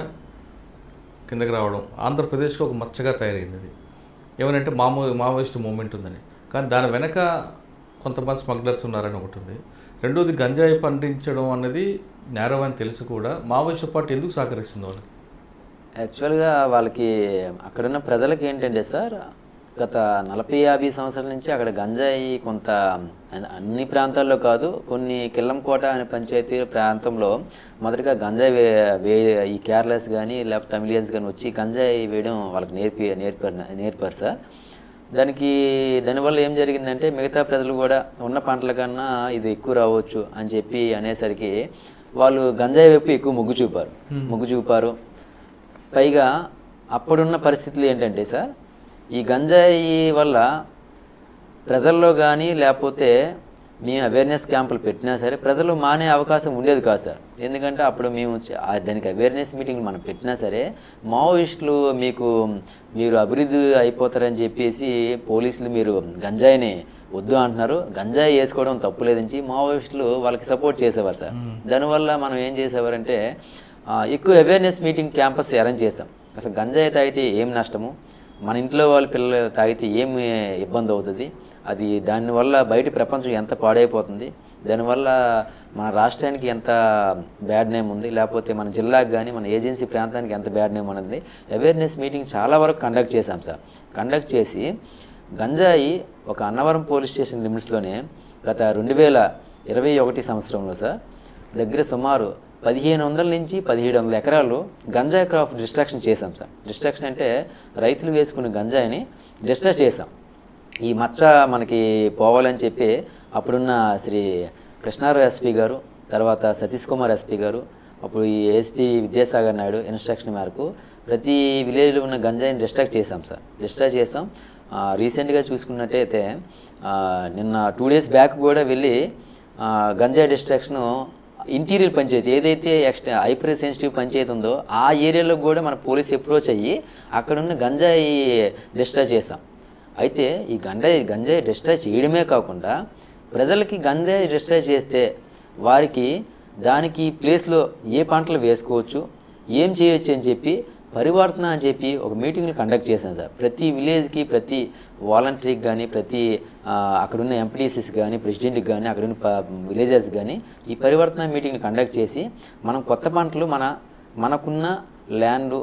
కిందకి రావడం ఆంధ్రప్రదేశ్కి ఒక మచ్చగా తయారైంది అది ఏమనంటే మామో మావోయిస్ట్ మూమెంట్ ఉందని కానీ దాని వెనక కొంతమంది స్మగ్లర్స్ ఉన్నారని ఒకటి ఉంది రెండోది గంజాయి పండించడం అనేది నేరం అని తెలిసి కూడా మావోయిస్ట్ పార్టీ ఎందుకు సహకరిస్తుంది వాళ్ళకి యాక్చువల్గా వాళ్ళకి అక్కడున్న ప్రజలకి ఏంటంటే సార్ గత నలభై యాభై సంవత్సరాల నుంచి అక్కడ గంజాయి కొంత అన్ని ప్రాంతాల్లో కాదు కొన్ని కిల్లంకోట అనే పంచాయతీ ప్రాంతంలో మొదటగా గంజాయి వే వే ఈ కేరళస్ కానీ లేకపోతే తమిళియన్స్ కానీ వచ్చి గంజాయి వేయడం వాళ్ళకి నేర్పి నేర్పారు నేర్పారు సార్ దానికి దానివల్ల ఏం జరిగిందంటే మిగతా ప్రజలు కూడా ఉన్న పంటల కన్నా ఇది ఎక్కువ రావచ్చు అని చెప్పి అనేసరికి వాళ్ళు గంజాయి వైపు ఎక్కువ మొగ్గు చూపారు మొగ్గు చూపారు పైగా అప్పుడున్న పరిస్థితులు ఏంటంటే సార్ ఈ గంజాయి వల్ల ప్రజల్లో కానీ లేకపోతే మేము అవేర్నెస్ క్యాంపులు పెట్టినా సరే ప్రజలు మానే అవకాశం ఉండేది కాదు సార్ ఎందుకంటే అప్పుడు మేము చ- ఆ దానికి అవేర్నెస్ మీటింగ్ మనం పెట్టినా సరే మావోయిస్టులు మీకు మీరు అభివృద్ధి అయిపోతారని చెప్పేసి పోలీసులు మీరు గంజాయిని వద్దు అంటున్నారు గంజాయి వేసుకోవడం తప్పులేదని మావోయిస్టులు వాళ్ళకి సపోర్ట్ చేసేవారు సార్ దానివల్ల మనం ఏం చేసేవారంటే ఆ, ఎక్కువ అవేర్నెస్ మీటింగ్ క్యాంపస్ అరేంజ్ చేసాం అసలు గంజాయి తాగితే ఏం నష్టము మన ఇంట్లో వాళ్ళ పిల్లలు తాగితే ఏం ఇబ్బంది అవుతుంది అది దానివల్ల బయట ప్రపంచం ఎంత పాడైపోతుంది దానివల్ల మన రాష్ట్రానికి ఎంత బ్యాడ్ నేమ్ ఉంది లేకపోతే మన జిల్లాకు కానీ మన ఏజెన్సీ ప్రాంతానికి ఎంత బ్యాడ్ నేమ్ ఉన్నది అవేర్నెస్ మీటింగ్ చాలా వరకు కండక్ట్ చేశాం సార్ కండక్ట్ చేసి గంజాయి ఒక అన్నవరం పోలీస్ స్టేషన్ లిమిట్స్లోనే గత రెండు వేల ఇరవై ఒకటి సంవత్సరంలో సార్ దగ్గర సుమారు పదిహేను వందల నుంచి పదిహేడు వందల ఎకరాలు గంజాయి క్రాప్ డిస్ట్రాక్షన్ చేశాం సార్ డిస్ట్రాక్షన్ అంటే రైతులు వేసుకున్న గంజాయిని డిస్ట్రాక్ట్ చేశాం ఈ మచ్చ మనకి పోవాలని చెప్పి అప్పుడున్న శ్రీ కృష్ణారావు ఎస్పీ గారు తర్వాత సతీష్ కుమార్ ఎస్పీ గారు అప్పుడు ఈ ఎస్పీ విద్యాసాగర్ నాయుడు ఇన్స్ట్రక్షన్ మేరకు ప్రతి విలేజ్లో ఉన్న గంజాయిని డిస్ట్రాక్ట్ చేశాం సార్ డిస్ట్రాక్ట్ చేసాం ఆ, రీసెంట్గా చూసుకున్నట్టయితే ఆ, నిన్న టూ డేస్ బ్యాక్ కూడా వెళ్ళి ఆ, గంజాయి డిస్ట్రాక్షన్ ఇంటీరియర్ పంచాయతీ ఏదైతే ఎక్స్ట్రా హైపర్ సెన్సిటివ్ పంచాయతీ ఉందో ఆ ఏరియాలో కూడా మన పోలీస్ అప్రోచ్ అయ్యి అక్కడున్న గంజాయి డిస్ట్రాక్ట్ చేసాం అయితే ఈ గంజాయి గంజాయి డిస్ట్రాక్ట్ చేయడమే కాకుండా ప్రజలకి గంజాయి డిస్ట్రాక్ట్ చేస్తే వారికి దానికి ప్లేస్లో ఏ పంటలు వేసుకోవచ్చు ఏం చేయొచ్చు అని చెప్పి పరివర్తన అని చెప్పి ఒక మీటింగ్ని కండక్ట్ చేశాను సార్ ప్రతి విలేజ్కి ప్రతి వాలంటరీకి కానీ ప్రతి ఆ, అక్కడున్న ఎంపీడీసీస్ కానీ ప్రెసిడెంట్కి కానీ అక్కడున్న విలేజెస్ కానీ ఈ పరివర్తన మీటింగ్ని కండక్ట్ చేసి మనం కొత్త పంటలు మన మనకున్న ల్యాండ్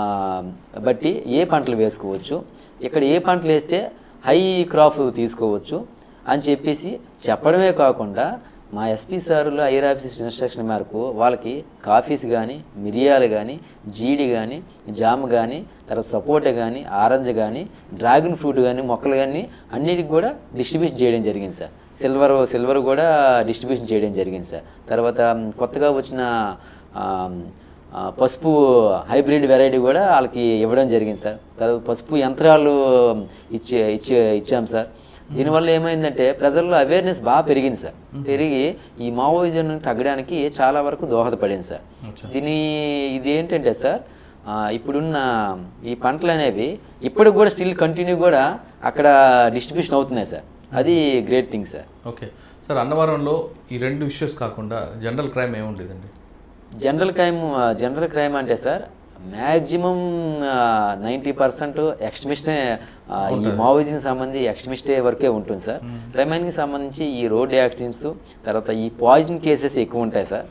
బట్టి ఏ పంటలు వేసుకోవచ్చు ఇక్కడ ఏ పంటలు వేస్తే హై క్రాప్ తీసుకోవచ్చు అని చెప్పేసి చెప్పడమే కాకుండా మా ఎస్పీ సారులు ఐఆర్ ఆఫీస్ ఇన్స్ట్రక్షన్ మేరకు వాళ్ళకి కాఫీస్ కానీ మిరియాలు కానీ జీడి కానీ జామ్ కానీ తర్వాత సపోటా కానీ ఆరెంజ్ కానీ డ్రాగన్ ఫ్రూట్ కానీ మొక్కలు కానీ అన్నిటికి కూడా డిస్ట్రిబ్యూషన్ చేయడం జరిగింది సార్ సిల్వర్ సిల్వర్ కూడా డిస్ట్రిబ్యూషన్ చేయడం జరిగింది సార్ తర్వాత మ్, కొత్తగా వచ్చిన ఆ, ఆ, పసుపు హైబ్రిడ్ వెరైటీ కూడా వాళ్ళకి ఇవ్వడం జరిగింది సార్ తర్వాత పసుపు యంత్రాలు ఇచ్చే ఇచ్చే ఇచ్చాం సార్ దీనివల్ల ఏమైందంటే ప్రజల్లో అవేర్నెస్ బాగా పెరిగింది సార్ పెరిగి ఈ మావోయిజం తగ్గడానికి చాలా వరకు దోహదపడింది సార్ దీని ఇది ఏంటంటే సార్ ఆ, ఇప్పుడున్న ఈ పంటలు అనేవి ఇప్పటికి కూడా స్టిల్ కంటిన్యూ కూడా అక్కడ డిస్ట్రిబ్యూషన్ అవుతున్నాయి సార్ అది great thing sir okay sir అన్నవరంలో ఈ రెండు ఇష్యూస్ కాకుండా జనరల్ క్రైమ్ ఏముండేదండి జనరల్ క్రైమ్ జనరల్ క్రైమ్ అంటే సార్ మ్యాక్సిమం నైంటీ పర్సెంట్ ఎక్స్ట్రీమిస్టే ఈ మావోయిజం సంబంధించి ఎక్స్ట్రీమిస్టే వరకే ఉంటుంది సార్ రిమైనింగ్ సంబంధించి ఈ రోడ్ యాక్సిడెంట్స్ తర్వాత ఈ పాయిజన్ కేసెస్ ఎక్కువ ఉంటాయి సార్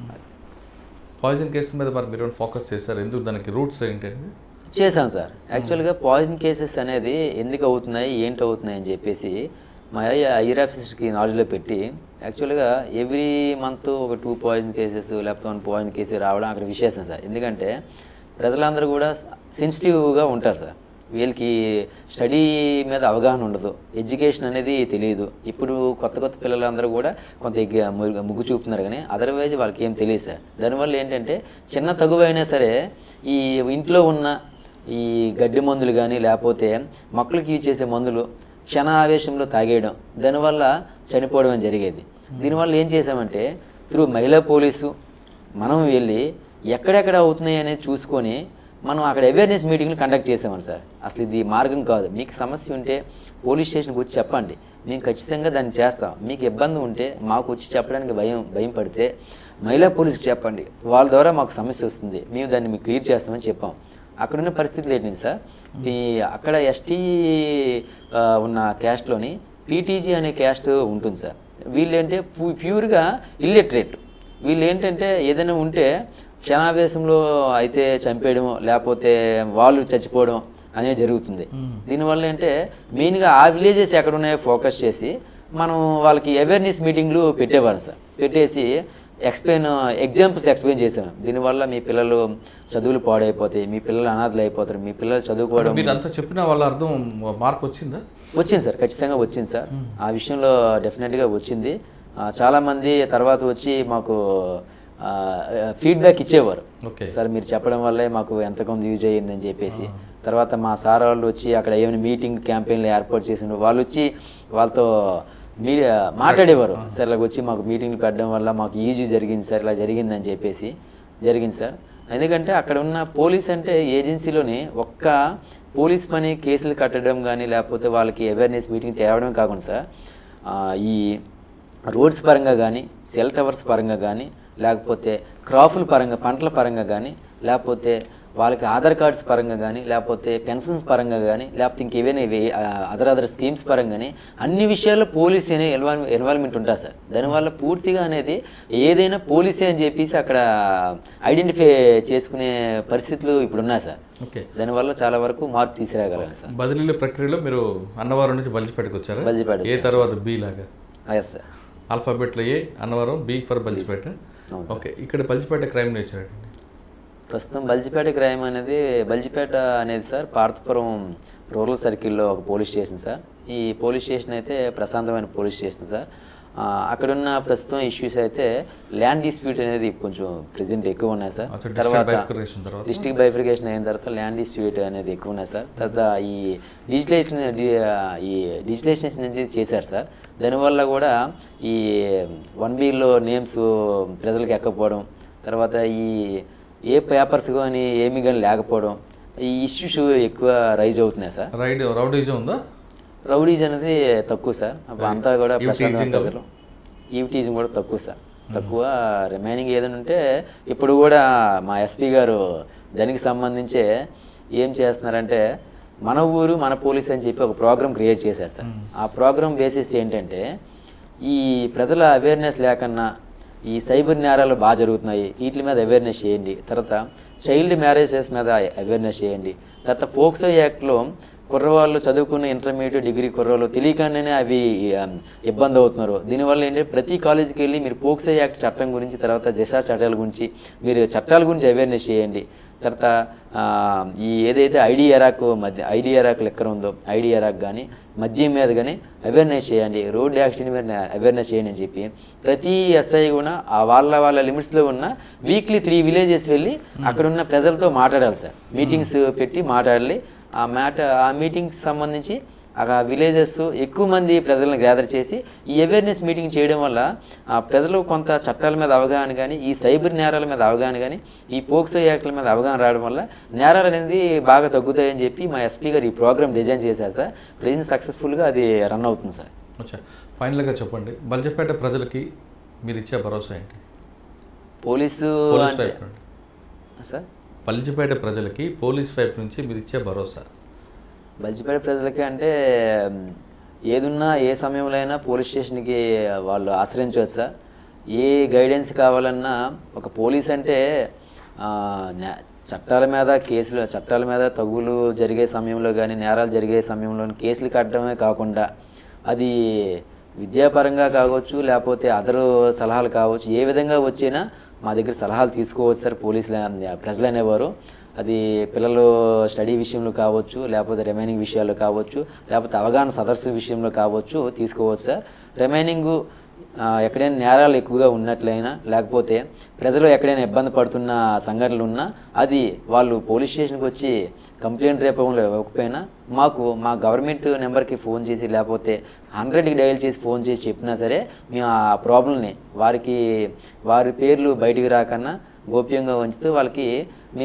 పాయిజన్ కేసు మీద మరి మీరు ఫోకస్ చేశారు ఎందుకు దానికి రూట్స్ ఏంటండి చేశాం సార్ యాక్చువల్గా పాయిజన్ కేసెస్ అనేది ఎందుకు అవుతున్నాయి ఏంటి అవుతున్నాయి అని చెప్పేసి మా ఐఆర్ ఆఫీసర్కి నాలెడ్జ్లో పెట్టి యాక్చువల్గా ఎవ్రీ మంత్ ఒక టూ పాయిజన్ కేసెస్ లేకపోతే వన్ పాయిజన్ కేసెస్ రావడం అక్కడ విశేషం సార్ ఎందుకంటే ప్రజలందరూ కూడా సెన్సిటివ్గా ఉంటారు సార్ వీళ్ళకి స్టడీ మీద అవగాహన ఉండదు ఎడ్యుకేషన్ అనేది తెలియదు ఇప్పుడు కొత్త కొత్త పిల్లలందరూ కూడా కొంత ఎగ్గ- మొగ్గు మొగ్గు చూపుతున్నారు కానీ అదర్వైజ్ వాళ్ళకి ఏం తెలియదు సార్ దానివల్ల ఏంటంటే చిన్న తగువైనా సరే ఈ ఇంట్లో ఉన్న ఈ గడ్డి మందులు కానీ లేకపోతే మొక్కలకి యూజ్ చేసే మందులు క్షణ ఆవేశంలో తాగేయడం దానివల్ల చనిపోవడం అని జరిగేది దీనివల్ల ఏం చేసామంటే త్రూ మహిళా పోలీసు మనం వెళ్ళి ఎక్కడెక్కడ అవుతున్నాయి అనేది చూసుకొని మనం అక్కడ అవేర్నెస్ మీటింగ్లు కండక్ట్ చేసామని సార్ అసలు ఇది మార్గం కాదు మీకు సమస్య ఉంటే పోలీస్ స్టేషన్కి వచ్చి చెప్పండి మేము ఖచ్చితంగా దాన్ని చేస్తాం మీకు ఇబ్బంది ఉంటే మాకు వచ్చి చెప్పడానికి భయం భయం పడితే మహిళా పోలీస్కి చెప్పండి వాళ్ళ ద్వారా మాకు సమస్య వస్తుంది మేము దాన్ని మీకు క్లియర్ చేస్తామని చెప్పాం అక్కడ ఉన్న పరిస్థితులు ఏంటంటే సార్ ఈ అక్కడ ఎస్టీ ఉన్న క్యాస్ట్లోని పీటీజీ అనే క్యాస్ట్ ఉంటుంది సార్ వీళ్ళు ఏంటంటే ప్యూర్గా ఇల్లిటరేట్ వీళ్ళు ఏంటంటే ఏదైనా ఉంటే క్షణావేశంలో అయితే చంపేయడం లేకపోతే వాళ్ళు చచ్చిపోవడం అనేది జరుగుతుంది దీనివల్ల ఏంటంటే మెయిన్గా ఆ విలేజెస్ ఎక్కడ ఉన్నాయో ఫోకస్ చేసి మనం వాళ్ళకి అవేర్నెస్ మీటింగ్లు పెట్టేవారు సార్ పెట్టేసి ఎక్స్ప్లెయిన్ ఎగ్జాంపుల్స్ ఎక్స్ప్లెయిన్ చేశాను దీనివల్ల మీ పిల్లలు చదువులు పాడైపోతాయి మీ పిల్లలు అనాథలు అయిపోతారు మీ పిల్లలు చదువుకోవడం మీరు అంతా చెప్పిన వాళ్ళ అర్థం మార్పు వచ్చిందా వచ్చింది సార్ ఖచ్చితంగా వచ్చింది సార్ ఆ విషయంలో డెఫినెట్గా వచ్చింది ఆ, చాలామంది తర్వాత వచ్చి మాకు ఫీడ్బ్యాక్ ఇచ్చేవారు ఓకే సార్ మీరు చెప్పడం వల్లే మాకు ఎంతకొంత యూజ్ అయ్యిందని చెప్పేసి తర్వాత మా సార్ వాళ్ళు వచ్చి అక్కడ ఏమైనా మీటింగ్ క్యాంపెయిన్లు ఏర్పాటు చేసిన వాళ్ళు వచ్చి వాళ్ళతో మీడియా మాట్లాడేవారు సార్ ఇలాగ వచ్చి మాకు మీటింగ్లు పెట్టడం వల్ల మాకు ఈజీ జరిగింది సార్ ఇలా జరిగిందని చెప్పేసి జరిగింది సార్ ఎందుకంటే అక్కడ ఉన్న పోలీస్ అంటే ఏజెన్సీలోని ఒక్క పోలీస్ పని కేసులు కట్టడం కానీ లేకపోతే వాళ్ళకి అవేర్నెస్ మీటింగ్ తేవడం కాకుండా సార్ ఆ, ఈ రోడ్స్ పరంగా కానీ సెల్ టవర్స్ పరంగా కానీ లేకపోతే క్రాఫుల పరంగా పంటల పరంగా కానీ లేకపోతే వాళ్ళకి ఆధార్ కార్డ్స్ పరంగా కానీ లేకపోతే పెన్షన్స్ పరంగా కానీ లేకపోతే ఇంకేవైనా అదర్ అదర్ స్కీమ్స్ పరంగా కానీ అన్ని విషయాల్లో పోలీస్ అనే ఇన్వాల్వ్ ఇన్వాల్వ్మెంట్ ఉంటుంది సార్ దానివల్ల పూర్తిగా అనేది ఏదైనా పోలీసే అని చెప్పేసి అక్కడ ఐడెంటిఫై చేసుకునే పరిస్థితులు ఇప్పుడు ఉన్నాయి సార్ ఓకే దానివల్ల చాలా వరకు మార్పు తీసుకురాగలం సార్ బదిలీల ప్రక్రియలో మీరు అన్నవరం నుంచి బలిజిపేటకు వచ్చారా బలిజిపేట ఏ తర్వాత బి లాగా ఎస్ సార్ ఆల్ఫాబెట్లో A Annavaram B for Balijipeta అవును ఓకే ఇక్కడ బలిజిపేట క్రైమ్ నేర్చారండి ప్రస్తుతం బల్జిపేట క్రైమ్ అనేది బల్జిపేట అనేది సార్ పార్థపురం రూరల్ సర్కిల్లో ఒక పోలీస్ స్టేషన్ సార్ ఈ పోలీస్ స్టేషన్ అయితే ప్రశాంతమైన పోలీస్ స్టేషన్ సార్ ఆ, అక్కడున్న ప్రస్తుతం ఇష్యూస్ అయితే ల్యాండ్ డిస్ప్యూట్ అనేది కొంచెం ప్రెజెంట్ ఎక్కువ ఉన్నాయి సార్ అచ్చా, district తర్వాత bifurcation తర్వాత? డిస్ట్రిక్ట్ బైఫికేషన్ అయిన తర్వాత ల్యాండ్ డిస్ప్యూట్ అనేది ఎక్కువ ఉన్నాయి సార్ తర్వాత ఈ డిజిటలైజేషన్ ఈ డిజిటలైజేషన్ అనేది చేశారు సార్ దానివల్ల కూడా ఈ వన్ వీల్లో నేమ్స్ ప్రజలకు ఎక్కకపోవడం తర్వాత ఈ ఏ పేపర్స్ కానీ ఏమి కానీ లేకపోవడం ఈ ఇష్యూస్ ఎక్కువ రైజ్ అవుతున్నాయి సార్ రైడ్ రౌడీజం ఉందా రౌడీజ్ అనేది తక్కువ సార్ అప్పుడు అంతా కూడా Eve ప్రశాంతమైన teasing ప్రజలు ఈవ్ టీజింగ్ కూడా తక్కువ సార్ తక్కువ రిమైనింగ్ ఏదైనా ఉంటే ఇప్పుడు కూడా మా ఎస్పీ గారు దానికి సంబంధించే ఏం చేస్తున్నారంటే మన ఊరు మన పోలీస్ అని చెప్పి ఒక ప్రోగ్రామ్ క్రియేట్ చేశారు సార్ ఆ ప్రోగ్రామ్ బేసిస్ ఏంటంటే ఈ ప్రజల అవేర్నెస్ లేకన్నా ఈ సైబర్ నేరాలు బాగా జరుగుతున్నాయి వీటి మీద అవేర్నెస్ చేయండి తర్వాత చైల్డ్ మ్యారేజెస్ మీద అవేర్నెస్ చేయండి తర్వాత ఫోక్సో యాక్ట్లో కుర్రవాళ్ళు చదువుకున్న ఇంటర్మీడియట్ డిగ్రీ కుర్రవాళ్ళు తెలియకనే అవి ఆ, ఇబ్బంది అవుతున్నారు దీనివల్ల ఏంటంటే ప్రతి కాలేజీకి వెళ్ళి మీరు పోక్సో యాక్ట్ చట్టం గురించి తర్వాత దిశ చట్టాల గురించి మీరు చట్టాల గురించి అవేర్నెస్ చేయండి తర్వాత ఆ, ఈ ఏదైతే ఐడి ఎరాక్ మధ్య ఐడి ఎరాక్ లెక్కర్ ఉందో ఐడి ఎరాక్ కానీ మద్యం మీద కానీ అవేర్నెస్ చేయండి రోడ్ యాక్సిడెంట్ మీద అవేర్నెస్ చేయండి అని చెప్పి ప్రతి ఎస్ఐ కూడా ఆ వాళ్ళ వాళ్ళ లిమిట్స్లో ఉన్న వీక్లీ త్రీ విలేజెస్ వెళ్ళి అక్కడ ఉన్న ప్రజలతో మాట్లాడాలి సార్ మీటింగ్స్ పెట్టి మాట్లాడాలి ఆ మ్యాట ఆ మీటింగ్కి సంబంధించి ఆ విలేజెస్ ఎక్కువ మంది ప్రజలను గ్యాదర్ చేసి ఈ అవేర్నెస్ మీటింగ్ చేయడం వల్ల ఆ ప్రజలు కొంత చట్టాల మీద అవగాహన కానీ ఈ సైబర్ నేరాల మీద అవగాహన కానీ ఈ పోక్సో యాక్ట్ల మీద అవగాహన రావడం వల్ల నేరాలు అనేది బాగా తగ్గుతాయని చెప్పి మా ఎస్పీ గారు ఈ ప్రోగ్రామ్ డిజైన్ చేశారు సార్ ప్రజెంట్ సక్సెస్ఫుల్గా అది రన్ అవుతుంది సార్ అచ్చా ఫైనల్గా చెప్పండి బలిజపేట ప్రజలకి మీరు ఇచ్చే భరోసా ఏంటి పోలీసు పోలీస్ అంటే వైపు నుండి సార్ పల్లిపేట ప్రజలకి పోలీస్ వైపు నుంచి మీరు ఇచ్చే భరోసా బల్జిపేట ప్రజలకి అంటే మ్, ఏదున్నా ఏ సమయంలో అయినా పోలీస్ స్టేషన్కి వాళ్ళు ఆశ్రయించవచ్చు సార్ ఏ గైడెన్స్ కావాలన్నా ఒక పోలీస్ అంటే ఆ, న్యా- చట్టాల మీద కేసులు చట్టాల మీద తగులు జరిగే సమయంలో కానీ నేరాలు జరిగే సమయంలో కేసులు కట్టడమే కాకుండా అది విద్యాపరంగా కావచ్చు లేకపోతే అదరు సలహాలు కావచ్చు ఏ విధంగా వచ్చినా మా దగ్గర సలహాలు తీసుకోవచ్చు సార్ పోలీసులు అనే- ప్రజలు అనేవారు అది పిల్లలు స్టడీ విషయంలో కావచ్చు లేకపోతే రిమైనింగ్ విషయాల్లో కావచ్చు లేకపోతే అవగాహన సదస్సు విషయంలో కావచ్చు తీసుకోవచ్చు సార్ రిమైనింగ్ ఎక్కడైనా నేరాలు ఎక్కువగా ఉన్నట్లయినా లేకపోతే ప్రజలు ఎక్కడైనా ఇబ్బంది పడుతున్న సంఘటనలు ఉన్నా అది వాళ్ళు పోలీస్ స్టేషన్కి వచ్చి కంప్లైంట్ రేపంలో ఇవ్వకపోయినా మాకు మా గవర్నమెంట్ నెంబర్కి ఫోన్ చేసి లేకపోతే హండ్రెడ్కి డయల్ చేసి ఫోన్ చేసి చెప్పినా సరే మేము ఆ ప్రాబ్లమ్ని వారికి వారి పేర్లు బయటికి రాకన్నా గోప్యంగా ఉంచుతూ వాళ్ళకి